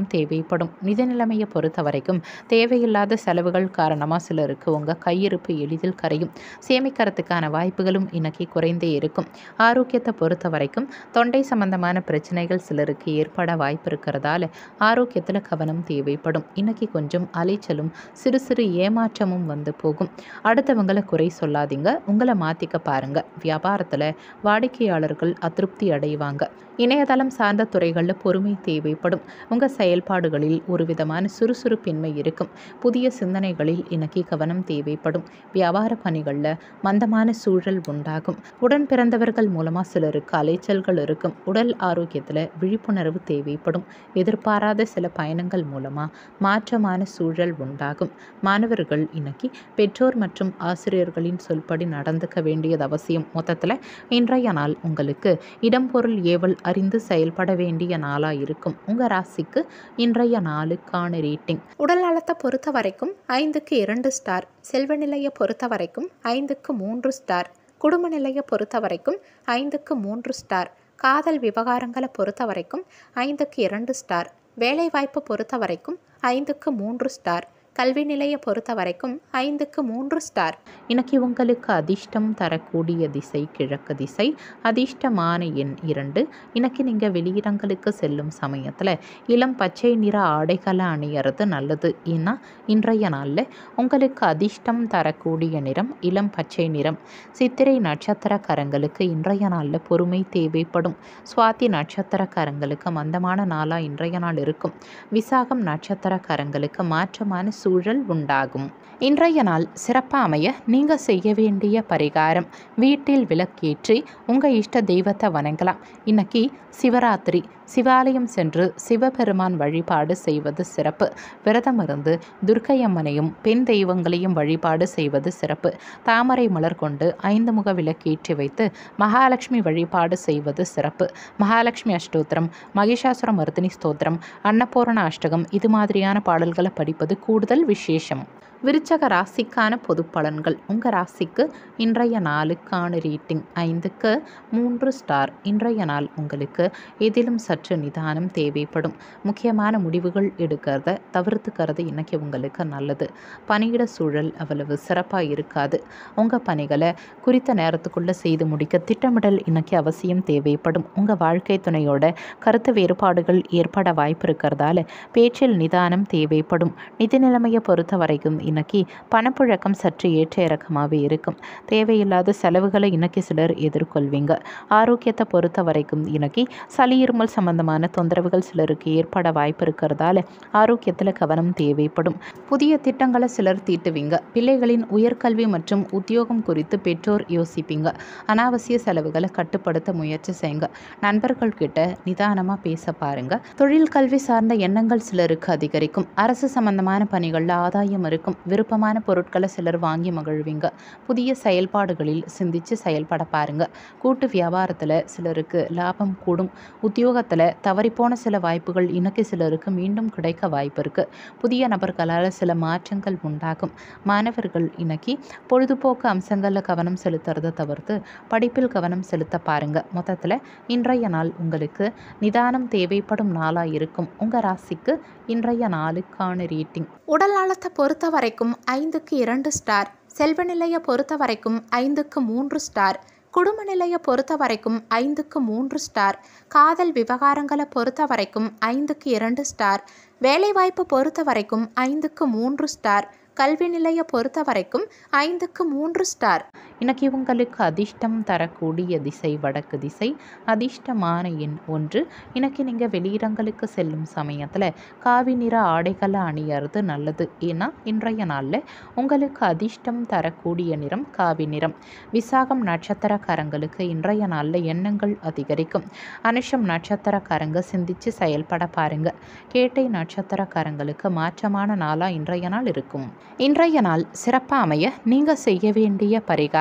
தேவைப்படும் நிதி நிலைமையை பொறுத்த வரைக்கும் தேவையில்லாத செலவுகள் காரணமாக சிலருக்கு உங்கள் கையிருப்பு எளிதில் கரையும் சேமிக்கிறதுக்கான வாய்ப்புகளும் இன்னைக்கு குறைந்தே இருக்கும் ஆரோக்கியத்தை பொறுத்த வரைக்கும் தொண்டை சம்பந்தமான பிரச்சனைகள் சிலருக்கு ஏற்பட வாய்ப்பு இருக்கிறதால ஆரோக்கியத்தில் கவனம் தேவைப்படும் இன்னைக்கு கொஞ்சம் அலைச்சலும் சிறு சிறு ஏமாற்றமும் வந்து போகும் அடுத்தவங்களை குறை சொல்லாதீங்க உங்களை மாற்றிக்க பாருங்க வியாபாரத்தில் வாடிக்கையாளர்கள் அதிருப்தி அடைவாங்க இணையதளம் சார்ந்த துறைகளில் பொறுமை தேவைப்படும் உங்கள் செயல்பாடுகளில் ஒரு விதமான சுறுசுறுப்பின்மை இருக்கும் புதிய சிந்தனைகளில் இன்னைக்கு கவனம் தேவைப்படும் வியாபார பணிகளில் மந்தமான சூழல் உண்டாகும் உடன் பிறந்தவர்கள் மூலமாக சிலருக்கு அலைச்சல்கள் இருக்கும் உடல் ஆரோக்கியத்தில் விழிப்புணர்வு தேவைப்படும் எதிர்பாராத சில பயணங்கள் மூலமாக மாற்றமான சூழல் உண்டாகும் மாணவர்கள் இன்னைக்கு பெற்றோர் மற்றும் ஆசிரியர்களின் சொல்படி நடந்துக்க வேண்டியது அவசியம் மொத்தத்தில் இன்றைய நாள் உங்களுக்கு இடம்பொருள் ஏவல் அறிந்து செயல்பட வேண்டிய நாளாக இருக்கும் உங்கள் ராசிக்கு இன்றைய நாளுக்கான ரேட்டிங் உடல் நலத்தை பொறுத்த வரைக்கும் ஐந்துக்கு இரண்டு ஸ்டார் செல்வ நிலையை பொறுத்த வரைக்கும் ஐந்துக்கு மூன்று ஸ்டார் குடும்ப நிலையை பொறுத்த வரைக்கும் ஐந்துக்கு மூன்று ஸ்டார் காதல் விவகாரங்களை பொறுத்த வரைக்கும் ஐந்துக்கு இரண்டு ஸ்டார் வேலைவாய்ப்பு பொறுத்த வரைக்கும் ஐந்துக்கு மூன்று ஸ்டார் கல்வி நிலையை பொறுத்த வரைக்கும் ஐந்துக்கு மூன்று ஸ்டார் இன்னைக்கு உங்களுக்கு அதிர்ஷ்டம் தரக்கூடிய திசை கிழக்கு திசை அதிர்ஷ்டமான எண் இரண்டு இன்னைக்கு நீங்கள் வெளியிடங்களுக்கு செல்லும் சமயத்தில் இளம் பச்சை நிற ஆடைகளை அணியறது நல்லது ஏன்னா இன்றைய நாளில் உங்களுக்கு அதிர்ஷ்டம் தரக்கூடிய நிறம் இளம் பச்சை நிறம் சித்திரை நட்சத்திரக்காரங்களுக்கு இன்றைய நாளில் பொறுமை தேவைப்படும் சுவாதி நட்சத்திரக்காரங்களுக்கு மந்தமான நாளாக இன்றைய நாள் இருக்கும் விசாகம் நட்சத்திரக்காரங்களுக்கு மாற்றமான சூழல் உண்டாகும் இன்றைய நாள் சிறப்பாக அமைய நீங்கள் செய்ய வேண்டிய பரிகாரம் வீட்டில் விளக்கேற்றி உங்கள் இஷ்ட தெய்வத்தை வணங்கலாம் இன்னைக்கு சிவராத்திரி சிவாலயம் சென்று சிவபெருமான் வழிபாடு செய்வது சிறப்பு விரதம் இருந்து துர்க்கையம்மனையும் பெண் தெய்வங்களையும் வழிபாடு செய்வது சிறப்பு தாமரை மலர் கொண்டு ஐந்து முக விளக்கேற்றி வைத்து மகாலட்சுமி வழிபாடு செய்வது சிறப்பு மகாலட்சுமி அஷ்டோத்திரம் மகிஷாசுர மர்தினி ஸ்தோத்திரம் அன்னபூரண அஷ்டகம் இது மாதிரியான பாடல்களை படிப்பது கூடுதல் விசேஷம் விருச்சக ராசிக்கான பொது பலன்கள் உங்கள் ராசிக்கு இன்றைய நாளுக்கான ரேட்டிங் ஐந்துக்கு மூன்று ஸ்டார் இன்றைய நாள் உங்களுக்கு எதிலும் சற்று நிதானம் தேவைப்படும் முக்கியமான முடிவுகள் எடுக்கிறத தவிர்த்துக்கிறது இன்னைக்கு உங்களுக்கு நல்லது பணியிட சூழல் அவ்வளவு சிறப்பாக இருக்காது உங்கள் பணிகளை குறித்த நேரத்துக்குள்ளே செய்து முடிக்க திட்டமிடல் இன்னைக்கு அவசியம் தேவைப்படும் உங்கள் வாழ்க்கை துணையோட கருத்து வேறுபாடுகள் ஏற்பட வாய்ப்பு இருக்கிறதால பேச்சில் நிதானம் தேவைப்படும் நிதி நிலைமையை பொறுத்த வரைக்கும் இன்னைக்கு பணப்புழக்கம் சற்று ஏற்ற இறக்கமாகவே இருக்கும் தேவையில்லாத செலவுகளை இன்னைக்கு சிலர் எதிர்கொள்வீங்க ஆரோக்கியத்தை பொறுத்த வரைக்கும் இன்னைக்கு சளி இருமல் சம்பந்தமான தொந்தரவுகள் சிலருக்கு ஏற்பட வாய்ப்பு இருக்கிறதால ஆரோக்கியத்தில் கவனம் தேவைப்படும் புதிய திட்டங்களை சிலர் தீட்டுவீங்க பிள்ளைகளின் உயர்கல்வி மற்றும் உத்தியோகம் குறித்து பெற்றோர் யோசிப்பீங்க அனாவசிய செலவுகளை கட்டுப்படுத்த முயற்சி செய்யுங்க நண்பர்கள் கிட்ட நிதானமாக பேச பாருங்க தொழில் கல்வி சார்ந்த எண்ணங்கள் சிலருக்கு அதிகரிக்கும் அரசு சம்பந்தமான பணிகளில் ஆதாயம் இருக்கும் விருப்பமான பொருட்களை சிலர் வாங்கி மகிழ்வீங்க புதிய செயல்பாடுகளில் சிந்திச்சு செயல்பட பாருங்க கூட்டு வியாபாரத்தில் சிலருக்கு லாபம் கூடும் உத்தியோகத்தில் தவறிப்போன சில வாய்ப்புகள் இன்னைக்கு சிலருக்கு மீண்டும் கிடைக்க வாய்ப்பு இருக்கு புதிய நபர்களால் சில மாற்றங்கள் உண்டாகும் மாணவர்கள் இன்னைக்கு பொழுதுபோக்கு அம்சங்களில் கவனம் செலுத்துறதை தவிர்த்து படிப்பில் கவனம் செலுத்த பாருங்க மொத்தத்தில் இன்றைய நாள் உங்களுக்கு நிதானம் தேவைப்படும் நாளாக இருக்கும் உங்கள் ராசிக்கு இன்றைய நாளுக்கான ரேட்டிங் உடல் நலத்தை பொறுத்த வரைக்கும் ஐந்துக்கு இரண்டு ஸ்டார் செல்வ நிலையை பொறுத்த வரைக்கும் ஐந்துக்கு மூன்று ஸ்டார் குடும்ப நிலையை பொறுத்த வரைக்கும் ஐந்துக்கு மூன்று ஸ்டார் காதல் விவகாரங்களை பொறுத்த வரைக்கும் ஐந்துக்கு இரண்டு ஸ்டார் வேலைவாய்ப்பு பொறுத்த வரைக்கும் ஐந்துக்கு மூன்று ஸ்டார் கல்வி நிலையை பொறுத்த வரைக்கும் ஐந்துக்கு மூன்று ஸ்டார் இன்னைக்கு உங்களுக்கு அதிர்ஷ்டம் தரக்கூடிய திசை வடக்கு திசை அதிர்ஷ்டமான எண் ஒன்று இன்னைக்கு நீங்கள் வெளியிடங்களுக்கு செல்லும் சமயத்தில் காவி நிற ஆடைகளை அணியறது நல்லது ஏன்னா இன்றைய நாளில் உங்களுக்கு அதிர்ஷ்டம் தரக்கூடிய நிறம் காவி நிறம் விசாகம் நட்சத்திரக்காரங்களுக்கு இன்றைய நாளில் எண்ணங்கள் அதிகரிக்கும் அனுஷம் நட்சத்திரக்காரங்க சிந்திச்சு செயல்பட பாருங்க கேட்டை நட்சத்திரக்காரங்களுக்கு மாற்றமான நாளாக இன்றைய நாள் இருக்கும் இன்றைய நாள் சிறப்பாக அமைய நீங்கள் செய்ய வேண்டிய பரிகாரம்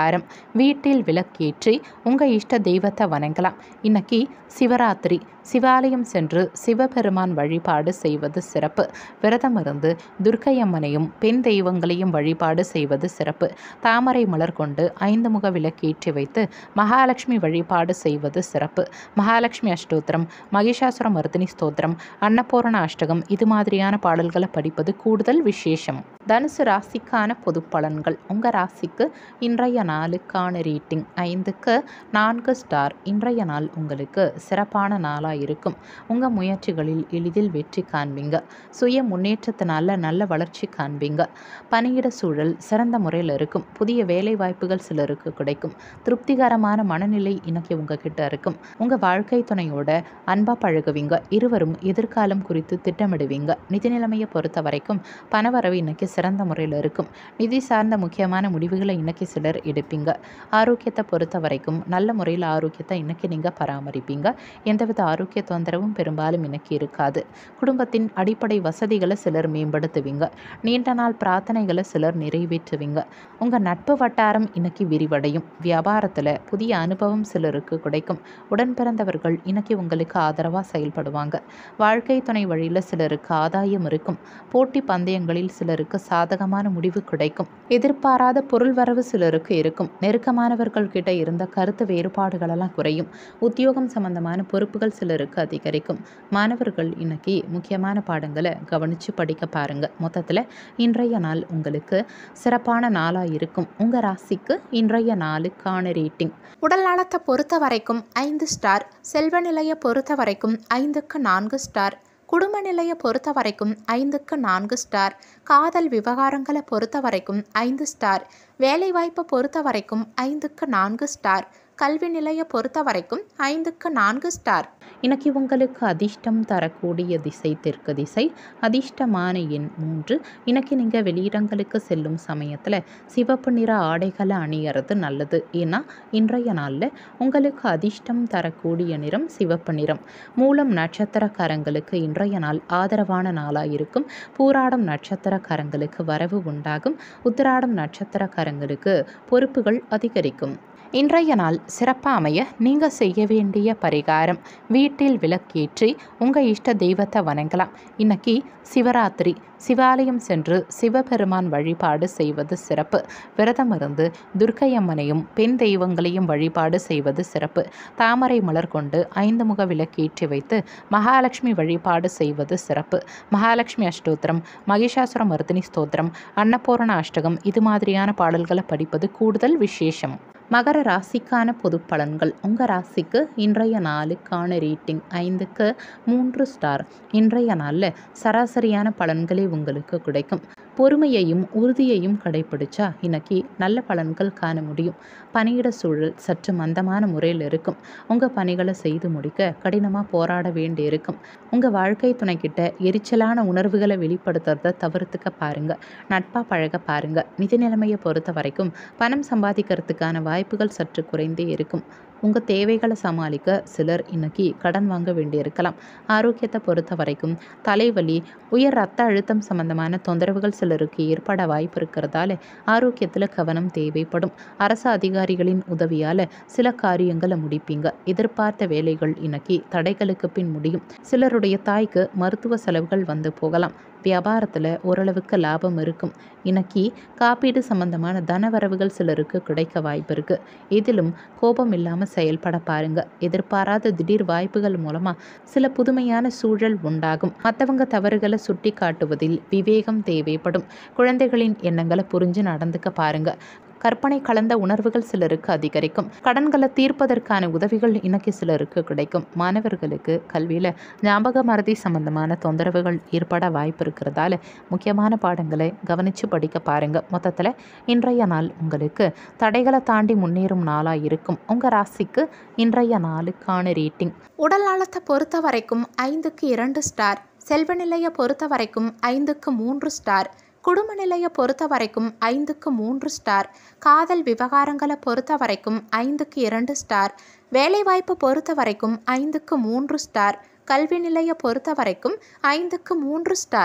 பரிகாரம் வீட்டில் விளக்கேற்றி உங்கள் இஷ்ட தெய்வத்தை வணங்கலாம் இன்னைக்கு சிவராத்திரி சிவாலயம் சென்று சிவபெருமான் வழிபாடு செய்வது சிறப்பு விரதம் இருந்து துர்க்கையம்மனையும் பெண் தெய்வங்களையும் வழிபாடு செய்வது சிறப்பு தாமரை மலர் கொண்டு ஐந்து முக விளக்கேற்றி வைத்து மகாலட்சுமி வழிபாடு செய்வது சிறப்பு மகாலட்சுமி அஷ்டோத்திரம் மகிஷாசுர மர்தினி ஸ்தோத்திரம் அன்னபூரண அஷ்டகம் இது மாதிரியான பாடல்களை படிப்பது கூடுதல் விசேஷம் தனுசு ராசிக்கான பொது பலன்கள் உங்கள் ராசிக்கு இன்றைய நாளுக்கான ரேட்டிங் ஐந்துக்கு நான்கு ஸ்டார் இன்றைய நாள் உங்களுக்கு சிறப்பான நாளாக இருக்கும் உங்கள் முயற்சிகளில் எளிதில் வெற்றி காண்பீங்க சுய முன்னேற்றத்தினால நல்ல வளர்ச்சி காண்பீங்க பணியிட சூழல் சிறந்த முறையில் இருக்கும் புதிய வேலை வாய்ப்புகள் சிலருக்கு கிடைக்கும் திருப்திகரமான மனநிலை இன்னைக்கு உங்ககிட்ட இருக்கும் உங்கள் வாழ்க்கை துணையோட அன்பாக பழகுவீங்க இருவரும் எதிர்காலம் குறித்து திட்டமிடுவீங்க நிதி நிலைமையை பொறுத்த வரைக்கும் பணவரவு இன்னைக்கு சிறந்த முறையில் இருக்கும் நிதி சார்ந்த முக்கியமான முடிவுகளை இன்னைக்கு சிலர் எடுப்பீங்க ஆரோக்கியத்தை பொறுத்த வரைக்கும் நல்ல முறையில் ஆரோக்கியத்தை இன்னைக்கு நீங்கள் பராமரிப்பீங்க எந்தவித ஆரோக்கிய தொந்தரவும் பெரும்பாலும் இன்னைக்கு இருக்காது குடும்பத்தின் அடிப்படை வசதிகளை சிலர் மேம்படுத்துவீங்க நீண்ட நாள் பிரார்த்தனைகளை சிலர் நிறைவேற்றுவீங்க உங்கள் நட்பு வட்டாரம் இன்னைக்கு விரிவடையும் வியாபாரத்தில் புதிய அனுபவம் சிலருக்கு கிடைக்கும் உடன் பிறந்தவர்கள் இன்னைக்கு உங்களுக்கு ஆதரவாக செயல்படுவாங்க வாழ்க்கை துணை வழியில் சிலருக்கு ஆதாயம் இருக்கும் போட்டி பந்தயங்களில் சிலருக்கு சாதகமான முடிவு கிடைக்கும் எதிர்பாராத பொருள் வரவு சிலருக்கு இருக்கும் நெருக்கமானவர்கள் கிட்ட இருந்த கருத்து வேறுபாடுகளெல்லாம் குறையும் உத்தியோகம் சம்பந்தமான பொறுப்புகள் சிலருக்கு அதிகரிக்கும் மாணவர்கள் இன்னைக்கு முக்கியமான பாடங்களை கவனித்து படிக்க பாருங்க மொத்தத்தில் இன்றைய நாள் உங்களுக்கு சிறப்பான நாளாக இருக்கும் உங்கள் ராசிக்கு இன்றைய நாளுக்கான ரேட்டிங் உடல் நலத்தை பொறுத்த வரைக்கும் ஐந்து ஸ்டார் செல்வ நிலையை பொறுத்த வரைக்கும் ஐந்துக்கு நான்கு ஸ்டார் குடும்ப நிலையை பொறுத்த வரைக்கும் ஐந்துக்கு நான்கு ஸ்டார் காதல் விவகாரங்களை பொறுத்த வரைக்கும் ஐந்து ஸ்டார் வேலைவாய்ப்பை பொறுத்த வரைக்கும் ஐந்துக்கு நான்கு ஸ்டார் கல்வி நிலையை பொறுத்த வரைக்கும் ஐந்துக்கு நான்கு ஸ்டார் இன்னைக்கு உங்களுக்கு அதிர்ஷ்டம் தரக்கூடிய திசை தெற்கு திசை அதிர்ஷ்டமான எண் மூன்று இன்னைக்கு நீங்கள் வெளியிடங்களுக்கு செல்லும் சமயத்தில் சிவப்பு நிற ஆடைகளை அணியறது நல்லது ஏன்னா இன்றைய நாளில் உங்களுக்கு அதிர்ஷ்டம் தரக்கூடிய நிறம் சிவப்பு நிறம் மூலம் நட்சத்திரக்காரங்களுக்கு இன்றைய நாள் ஆதரவான நாளாக இருக்கும் பூராடம் நட்சத்திரக்காரங்களுக்கு வரவு உண்டாகும் உத்திராடம் நட்சத்திரக்காரங்களுக்கு பொறுப்புகள் அதிகரிக்கும் இன்றைய நாள் சிறப்பாக அமைய நீங்கள் செய்ய வேண்டிய பரிகாரம் வீட்டில் விளக்கேற்றி உங்கள் இஷ்ட தெய்வத்தை வணங்கலாம் இன்னைக்கு சிவராத்திரி சிவாலயம் சென்று சிவபெருமான் வழிபாடு செய்வது சிறப்பு விரதம் இருந்து துர்க்கையம்மனையும் பெண் தெய்வங்களையும் வழிபாடு செய்வது சிறப்பு தாமரை மலர் கொண்டு ஐந்து முக விளக்கேற்றி வைத்து மகாலட்சுமி வழிபாடு செய்வது சிறப்பு மகாலட்சுமி அஷ்டோத்திரம் மகிஷாசுர மர்தினி ஸ்தோத்திரம் அன்னபூரண அஷ்டகம் இது மாதிரியான பாடல்களை படிப்பது கூடுதல் விசேஷம் மகர ராசிக்கான பொது பலன்கள் உங்கள் ராசிக்கு இன்றைய நாளுக்கான ரேட்டிங் ஐந்துக்கு மூன்று ஸ்டார் இன்றைய நாளில் சராசரியான பலன்களே உங்களுக்கு கிடைக்கும் பொறுமையையும் உறுதியையும் கடைப்பிடிச்சா இன்னைக்கு நல்ல பலன்கள் காண முடியும் பணியிட சூழல் சற்று மந்தமான முறையில் இருக்கும் உங்கள் பணிகளை செய்து முடிக்க கடினமாக போராட வேண்டி இருக்கும் உங்கள் வாழ்க்கை துணைக்கிட்ட எரிச்சலான உணர்வுகளை வெளிப்படுத்துறத தவிர்த்துக்க பாருங்க நட்பாக பழக பாருங்க நிதி நிலைமையை பொறுத்த வரைக்கும் பணம் சம்பாதிக்கிறதுக்கான வாய்ப்புகள் சற்று குறைந்தே இருக்கும் உங்கள் தேவைகளை சமாளிக்க சிலர் இன்னைக்கு கடன் வாங்க வேண்டியிருக்கலாம் ஆரோக்கியத்தை பொறுத்த வரைக்கும் தலைவலி உயர் ரத்த அழுத்தம் சம்பந்தமான தொந்தரவுகள் சிலருக்கு ஏற்பட வாய்ப்பு இருக்கிறதால ஆரோக்கியத்தில் கவனம் தேவைப்படும் அரசு அதிகாரிகளின் உதவியால் சில காரியங்களை முடிப்பீங்க எதிர்பார்த்த வேலைகள் இன்னைக்கு தடைகளுக்கு பின் முடியும் சிலருடைய தாய்க்கு மருத்துவ செலவுகள் வந்து போகலாம் வியாபாரத்தில் ஓரளவுக்கு லாபம் இருக்கும் இன்னைக்கு காப்பீடு சம்பந்தமான தனவரவுகள் சிலருக்கு கிடைக்க வாய்ப்பு இருக்குது இதிலும் கோபம் இல்லாமல் செயல்பட பாருங்க எதிர்பாராத திடீர் வாய்ப்புகள் மூலமாக சில புதுமையான சூழல் உண்டாகும் மற்றவங்க தவறுகளை சுட்டி காட்டுவதில் விவேகம் தேவைப்படும் குழந்தைகளின் எண்ணங்களை புரிஞ்சு நடந்துக்க பாருங்க கற்பனை கலந்த உணர்வுகள் சிலருக்கு அதிகரிக்கும் கடன்களை தீர்ப்பதற்கான உதவிகள் இன்னைக்கு சிலருக்கு கிடைக்கும் மாணவர்களுக்கு கல்வியில் ஞாபக மறதி சம்பந்தமான தொந்தரவுகள் ஏற்பட வாய்ப்பு இருக்கிறதால முக்கியமான பாடங்களை கவனித்து படிக்க பாருங்க மொத்தத்தில் இன்றைய நாள் உங்களுக்கு தடைகளை தாண்டி முன்னேறும் நாளாக இருக்கும் உங்கள் ராசிக்கு இன்றைய நாளுக்கான ரேட்டிங் உடல் நலத்தை பொறுத்த வரைக்கும் ஐந்துக்கு இரண்டு ஸ்டார் செல்வ நிலையை பொறுத்த வரைக்கும் ஐந்துக்கு மூன்று ஸ்டார் குடும்ப நிலையை பொறுத்த வரைக்கும் ஐந்துக்கு மூன்று ஸ்டார் காதல் விவகாரங்களை பொறுத்த வரைக்கும் ஐந்துக்கு இரண்டு ஸ்டார் வேலைவாய்ப்பு பொறுத்த வரைக்கும் ஐந்துக்கு மூன்று ஸ்டார் கல்வி நிலையை பொறுத்த வரைக்கும் ஐந்துக்கு மூன்று ஸ்டார்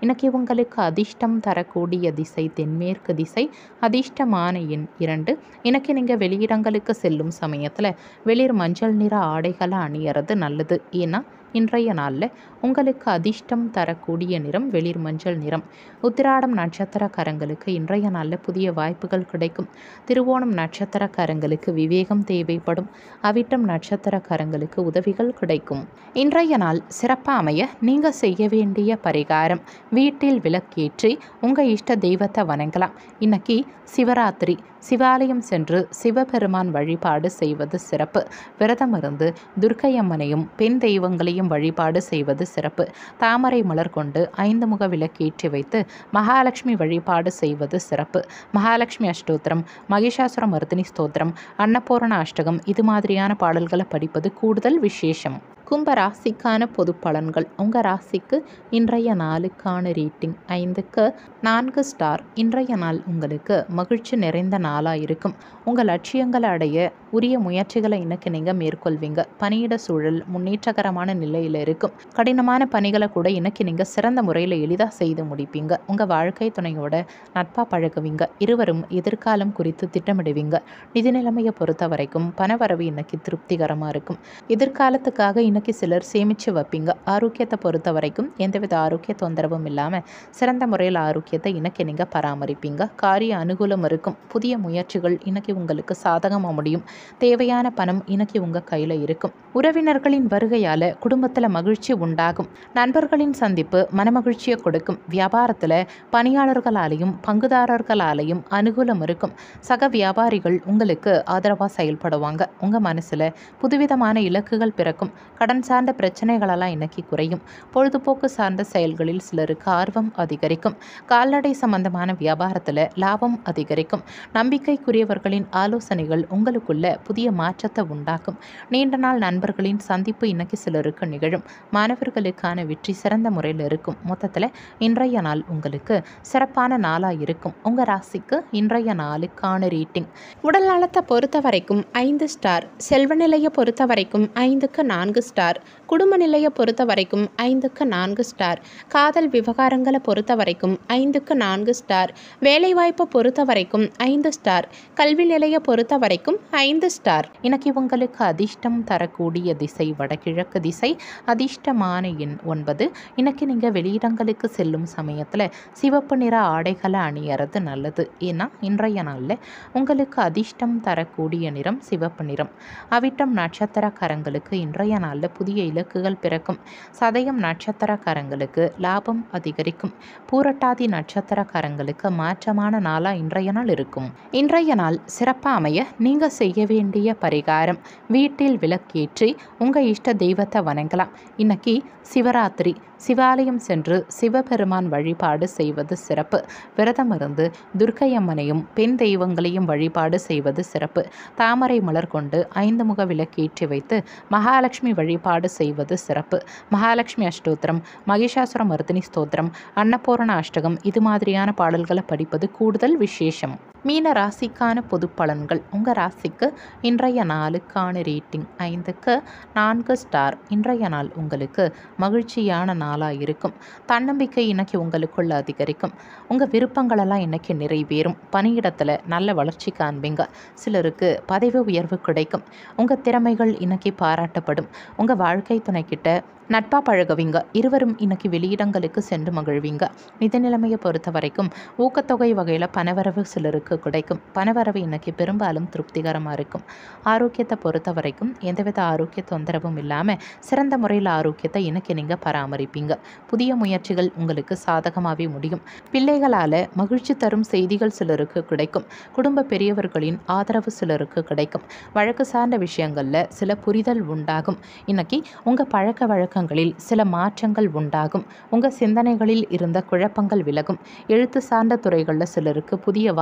இன்னைக்கு உங்களுக்கு அதிர்ஷ்டம் தரக்கூடிய திசை தென்மேற்கு திசை அதிர்ஷ்டமான எண் இரண்டு இன்னைக்கு நீங்கள் வெளியிடங்களுக்கு செல்லும் சமயத்தில் வெளிர் மஞ்சள் நிற ஆடைகளை அணியறது நல்லது ஏன்னா இன்றைய நாளில் உங்களுக்கு அதிர்ஷ்டம் தரக்கூடிய நிறம் வெளிர் மஞ்சள் நிறம் உத்திராடம் நட்சத்திரக்காரங்களுக்கு இன்றைய நாளில் புதிய வாய்ப்புகள் கிடைக்கும் திருவோணம் நட்சத்திரக்காரங்களுக்கு விவேகம் தேவைப்படும் அவிட்டம் நட்சத்திரக்காரங்களுக்கு உதவிகள் கிடைக்கும் இன்றைய நாள் சிறப்பாக அமைய நீங்கள் செய்ய வேண்டிய பரிகாரம் வீட்டில் விளக்கேற்றி உங்கள் இஷ்ட தெய்வத்தை வணங்கலாம் இன்னைக்கு சிவராத்திரி சிவாலயம் சென்று சிவபெருமான் வழிபாடு செய்வது சிறப்பு விரதம் இருந்து துர்க்கையம்மனையும் பெண் தெய்வங்களையும் வழிபாடு செய்வது சிறப்பு தாமரை மலர் கொண்டு ஐந்து முக விளக்கேற்றி வைத்து மகாலட்சுமி வழிபாடு செய்வது சிறப்பு மகாலட்சுமி அஷ்டோத்திரம் மகிஷாசுர மர்தினி ஸ்தோத்திரம் அன்னபூரண அஷ்டகம் இது மாதிரியான பாடல்களை படிப்பது கூடுதல் விசேஷம் கும்ப ராசிக்கான பொது பலன்கள் உங்கள் ராசிக்கு இன்றைய நாளுக்கான ரேட்டிங் ஐந்துக்கு நான்கு ஸ்டார் இன்றைய நாள் உங்களுக்கு மகிழ்ச்சி நிறைந்த நாளாக இருக்கும் உங்கள் லட்சியங்களை அடைய உரிய முயற்சிகளை இன்னைக்கு நீங்கள் மேற்கொள்வீங்க பணியிட சூழல் முன்னேற்றகரமான நிலையில் இருக்கும் கடினமான பணிகளை கூட இன்னைக்கு நீங்கள் சிறந்த முறையில் எளிதாக செய்து முடிப்பீங்க உங்கள் வாழ்க்கை துணையோட நட்பாக பழகுவீங்க இருவரும் எதிர்காலம் குறித்து திட்டமிடுவீங்க நிதி நிலைமையை பொறுத்த வரைக்கும் பணவரவு இன்னைக்கு திருப்திகரமாக இருக்கும் எதிர்காலத்துக்காக இன்னைக்கு சிலர் சேமித்து வைப்பீங்க ஆரோக்கியத்தை பொறுத்த வரைக்கும் எந்தவித ஆரோக்கிய தொந்தரவும் இல்லாமல் சிறந்த முறையில் ஆரோக்கியத்தை இன்னைக்கு நீங்கள் பராமரிப்பீங்க காரிய அனுகூலம் இருக்கும் புதிய முயற்சிகள் இன்னைக்கு உங்களுக்கு சாதகமாக முடியும் தேவையான பணம் இன்னைக்கு உங்கள் கையில் இருக்கும் உறவினர்களின் வருகையால் குடும்பத்தில் மகிழ்ச்சி உண்டாகும் நண்பர்களின் சந்திப்பு மனமகிழ்ச்சியை கொடுக்கும் வியாபாரத்தில் பணியாளர்களாலேயும் பங்குதாரர்களாலேயும் அனுகூலம் இருக்கும் சக வியாபாரிகள் உங்களுக்கு ஆதரவாக செயல்படுவாங்க உங்கள் மனசில் புதுவிதமான இலக்குகள் பிறக்கும் கடன் சார்ந்த பிரச்சனைகளெல்லாம் இன்னைக்கு குறையும் பொழுதுபோக்கு சார்ந்த செயல்களில் சிலருக்கு ஆர்வம் அதிகரிக்கும் கால்நடை சம்பந்தமான வியாபாரத்தில் லாபம் அதிகரிக்கும் நம்பிக்கைக்குரியவர்களின் ஆலோசனைகள் உங்களுக்குள்ள புதிய மாற்றத்தை உண்டாக்கும் நீண்ட நாள் நண்பர்களின் சந்திப்பு இன்னைக்கு சிலருக்கு நிகழும் மாணவர்களுக்கான வெற்றி சிறந்த முறையில் இருக்கும் மொத்தத்தில் இன்றைய நாள் உங்களுக்கு சிறப்பான நாளாக இருக்கும் உங்கள் ராசிக்கு இன்றைய நாளுக்கான ரேட்டிங் உடல் நலத்தை பொறுத்த வரைக்கும் ஐந்து ஸ்டார் செல்வ நிலையை பொறுத்த வரைக்கும் ஐந்துக்கு நான்கு ஸ்டார் குடும்ப நிலையை பொறுத்த வரைக்கும் ஐந்துக்கு நான்கு ஸ்டார் காதல் விவகாரங்களை பொறுத்த வரைக்கும் ஐந்துக்கு நான்கு ஸ்டார் வேலைவாய்ப்பை பொறுத்த வரைக்கும் ஐந்து ஸ்டார் கல்வி நிலையை பொறுத்த வரைக்கும் ஐந்து ஸ்டார் இன்னைக்கு உங்களுக்கு அதிர்ஷ்டம் தரக்கூடிய திசை வடகிழக்கு திசை அதிர்ஷ்டமான எண் ஒன்பது இன்னைக்கு நீங்கள் வெளியிடங்களுக்கு செல்லும் சமயத்தில் சிவப்பு நிற ஆடைகளை அணியறது நல்லது ஏன்னா இன்றைய நாளில் உங்களுக்கு அதிர்ஷ்டம் தரக்கூடிய நிறம் சிவப்பு நிறம் அவிட்டம் நட்சத்திரக்காரங்களுக்கு இன்றைய நாளில் புதிய இலக்குகள் பிறக்கும் சதயம் நட்சத்திரக்காரங்களுக்கு லாபம் அதிகரிக்கும் பூரட்டாதி நட்சத்திரக்காரங்களுக்கு மாற்றமான நாளாக இன்றைய நாள் இருக்கும் இன்றைய நாள் சிறப்பாக அமைய நீங்கள் செய்ய வேண்டிய பரிகாரம் வீட்டில் விளக்கேற்றி உங்கள் இஷ்ட தெய்வத்தை வணங்கலாம் இன்னைக்கு சிவராத்திரி சிவாலயம் சென்று சிவபெருமான் வழிபாடு செய்வது சிறப்பு விரதம் இருந்து துர்க்கையம்மனையும் பெண் தெய்வங்களையும் வழிபாடு செய்வது சிறப்பு தாமரை மலர் கொண்டு ஐந்து முக விளக்கேற்றி வைத்து மகாலட்சுமி வழிபாடு செய்வது சிறப்பு மகாலட்சுமி அஷ்டோத்திரம் மகிஷாசுர மர்தினி ஸ்தோத்திரம் அன்னபூரண அஷ்டகம் இது மாதிரியான பாடல்களை படிப்பது கூடுதல் விசேஷம் மீன ராசிக்கான பொது பலன்கள் உங்கள் ராசிக்கு இன்றைய நாளுக்கான ரேட்டிங் ஐந்துக்கு நான்கு ஸ்டார் இன்றைய நாள் உங்களுக்கு மகிழ்ச்சியான நாளாக இருக்கும் தன்னம்பிக்கை இன்னைக்கு உங்களுக்குள்ள அதிகரிக்கும் உங்கள் விருப்பங்களெல்லாம் இன்னைக்கு நிறைவேறும் பணியிடத்தில் நல்ல வளர்ச்சி காண்பீங்க சிலருக்கு பதவி உயர்வு கிடைக்கும் உங்கள் திறமைகள் இன்னைக்கு பாராட்டப்படும் உங்கள் வாழ்க்கை துணைக்கிட்ட நட்பாக பழகுவீங்க இருவரும் இன்னைக்கு வெளியிடங்களுக்கு சென்று மகிழ்வீங்க நிதி நிலைமையை பொறுத்த வரைக்கும் ஊக்கத்தொகை வகையில் பணவரவு சிலருக்கு கிடைக்கும் பணவரவு இன்னைக்கு பெரும்பாலும் திருப்திகரமாக இருக்கும் ஆரோக்கியத்தை பொறுத்த வரைக்கும் எந்தவித ஆரோக்கிய தொந்தரவும் இல்லாமல் சிறந்த முறையில் ஆரோக்கியத்தை இன்னைக்கு நீங்கள் பராமரிப்பீங்க புதிய முயற்சிகள் உங்களுக்கு சாதகமாகவே முடியும் பிள்ளைகளால் மகிழ்ச்சி தரும் செய்திகள் சிலருக்கு கிடைக்கும் குடும்ப பெரியவர்களின் ஆதரவு சிலருக்கு கிடைக்கும் வழக்கு சார்ந்த விஷயங்களில் சில புரிதல் உண்டாகும் இன்னைக்கு உங்கள் பழக்க வழக்கங்களில் சில மாற்றங்கள் உண்டாகும் உங்கள் சிந்தனைகளில் இருந்த குழப்பங்கள் விலகும் எழுத்து சார்ந்த துறைகளில் சிலருக்கு புதிய வாய்ப்புகள்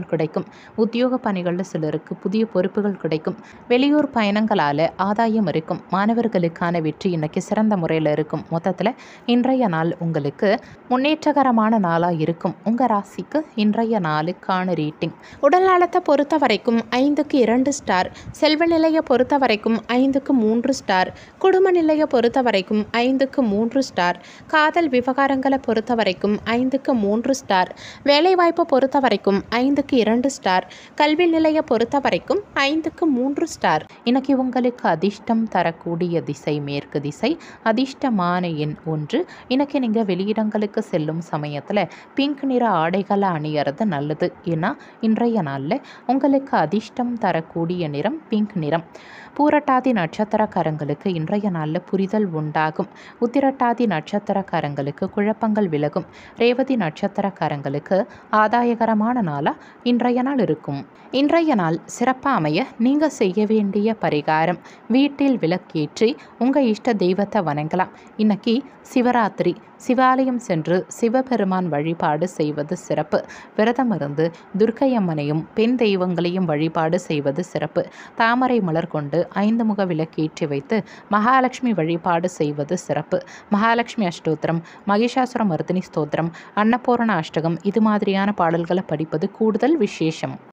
வாய்ப்புகள் கிடைக்கும் உத்தியோக பணிகளில் சிலருக்கு புதிய பொறுப்புகள் கிடைக்கும் வெளியூர் பயணங்களால் ஆதாயம் இருக்கும் மாணவர்களுக்கான வெற்றி இன்னைக்கு சிறந்த முறையில் இருக்கும் மொத்தத்தில் இன்றைய நாள் உங்களுக்கு முன்னேற்றகரமான நாளாக இருக்கும் உங்கள் ராசிக்கு இன்றைய நாளுக்கான ரேட்டிங் உடல் நலத்தை பொறுத்த வரைக்கும் ஐந்துக்கு இரண்டு ஸ்டார் செல்வ நிலையை பொறுத்த வரைக்கும் ஐந்துக்கு மூன்று ஸ்டார் குடும்ப நிலையை பொறுத்த வரைக்கும் ஐந்துக்கு மூன்று ஸ்டார் காதல் விவகாரங்களை பொறுத்த வரைக்கும் ஐந்துக்கு மூன்று ஸ்டார் வேலைவாய்ப்பை பொறுத்த வரைக்கும் ஐந்துக்கு இரண்டு ஸ்டார் கல்வி நிலையை பொறுத்த வரைக்கும் ஐந்துக்கு மூன்று ஸ்டார் இன்னைக்கு உங்களுக்கு அதிர்ஷ்டம் தரக்கூடிய திசை மேற்கு திசை அதிர்ஷ்டமான எண் ஒன்று இன்னைக்கு நீங்கள் வெளியிடங்களுக்கு செல்லும் சமயத்தில் பிங்க் நிற ஆடைகளை அணியறது நல்லது ஏன்னா இன்றைய நாளில் உங்களுக்கு அதிர்ஷ்டம் தரக்கூடிய நிறம் பிங்க் நிறம் பூரட்டாதி நட்சத்திரக்காரங்களுக்கு இன்றைய நாளில் புரிதல் உண்டாகும் உத்திரட்டாதி நட்சத்திரக்காரங்களுக்கு குழப்பங்கள் விலகும் ரேவதி நட்சத்திரக்காரங்களுக்கு ஆதாயகரமான நாளாக இன்றைய நாள் இருக்கும் இன்றைய நாள் சிறப்பாக அமைய நீங்கள் செய்ய வேண்டிய பரிகாரம் வீட்டில் விளக்கேற்றி உங்கள் இஷ்ட தெய்வத்தை வணங்கலாம் இன்னைக்கு சிவராத்திரி சிவாலயம் சென்று சிவபெருமான் வழிபாடு செய்வது சிறப்பு விரதம் இருந்து துர்க்கை அம்மனையும் பெண் தெய்வங்களையும் வழிபாடு செய்வது சிறப்பு தாமரை மலர் கொண்டு ஐந்து முக விளக்கேற்றி வைத்து மகாலட்சுமி வழிபாடு செய்வது சிறப்பு மகாலட்சுமி அஷ்டோத்திரம் மகிஷாசுர மர்தினி ஸ்தோத்திரம் அன்னபூரண அஷ்டகம் இது மாதிரியான பாடல்களை படிப்பது கூடுதல் விசேஷம்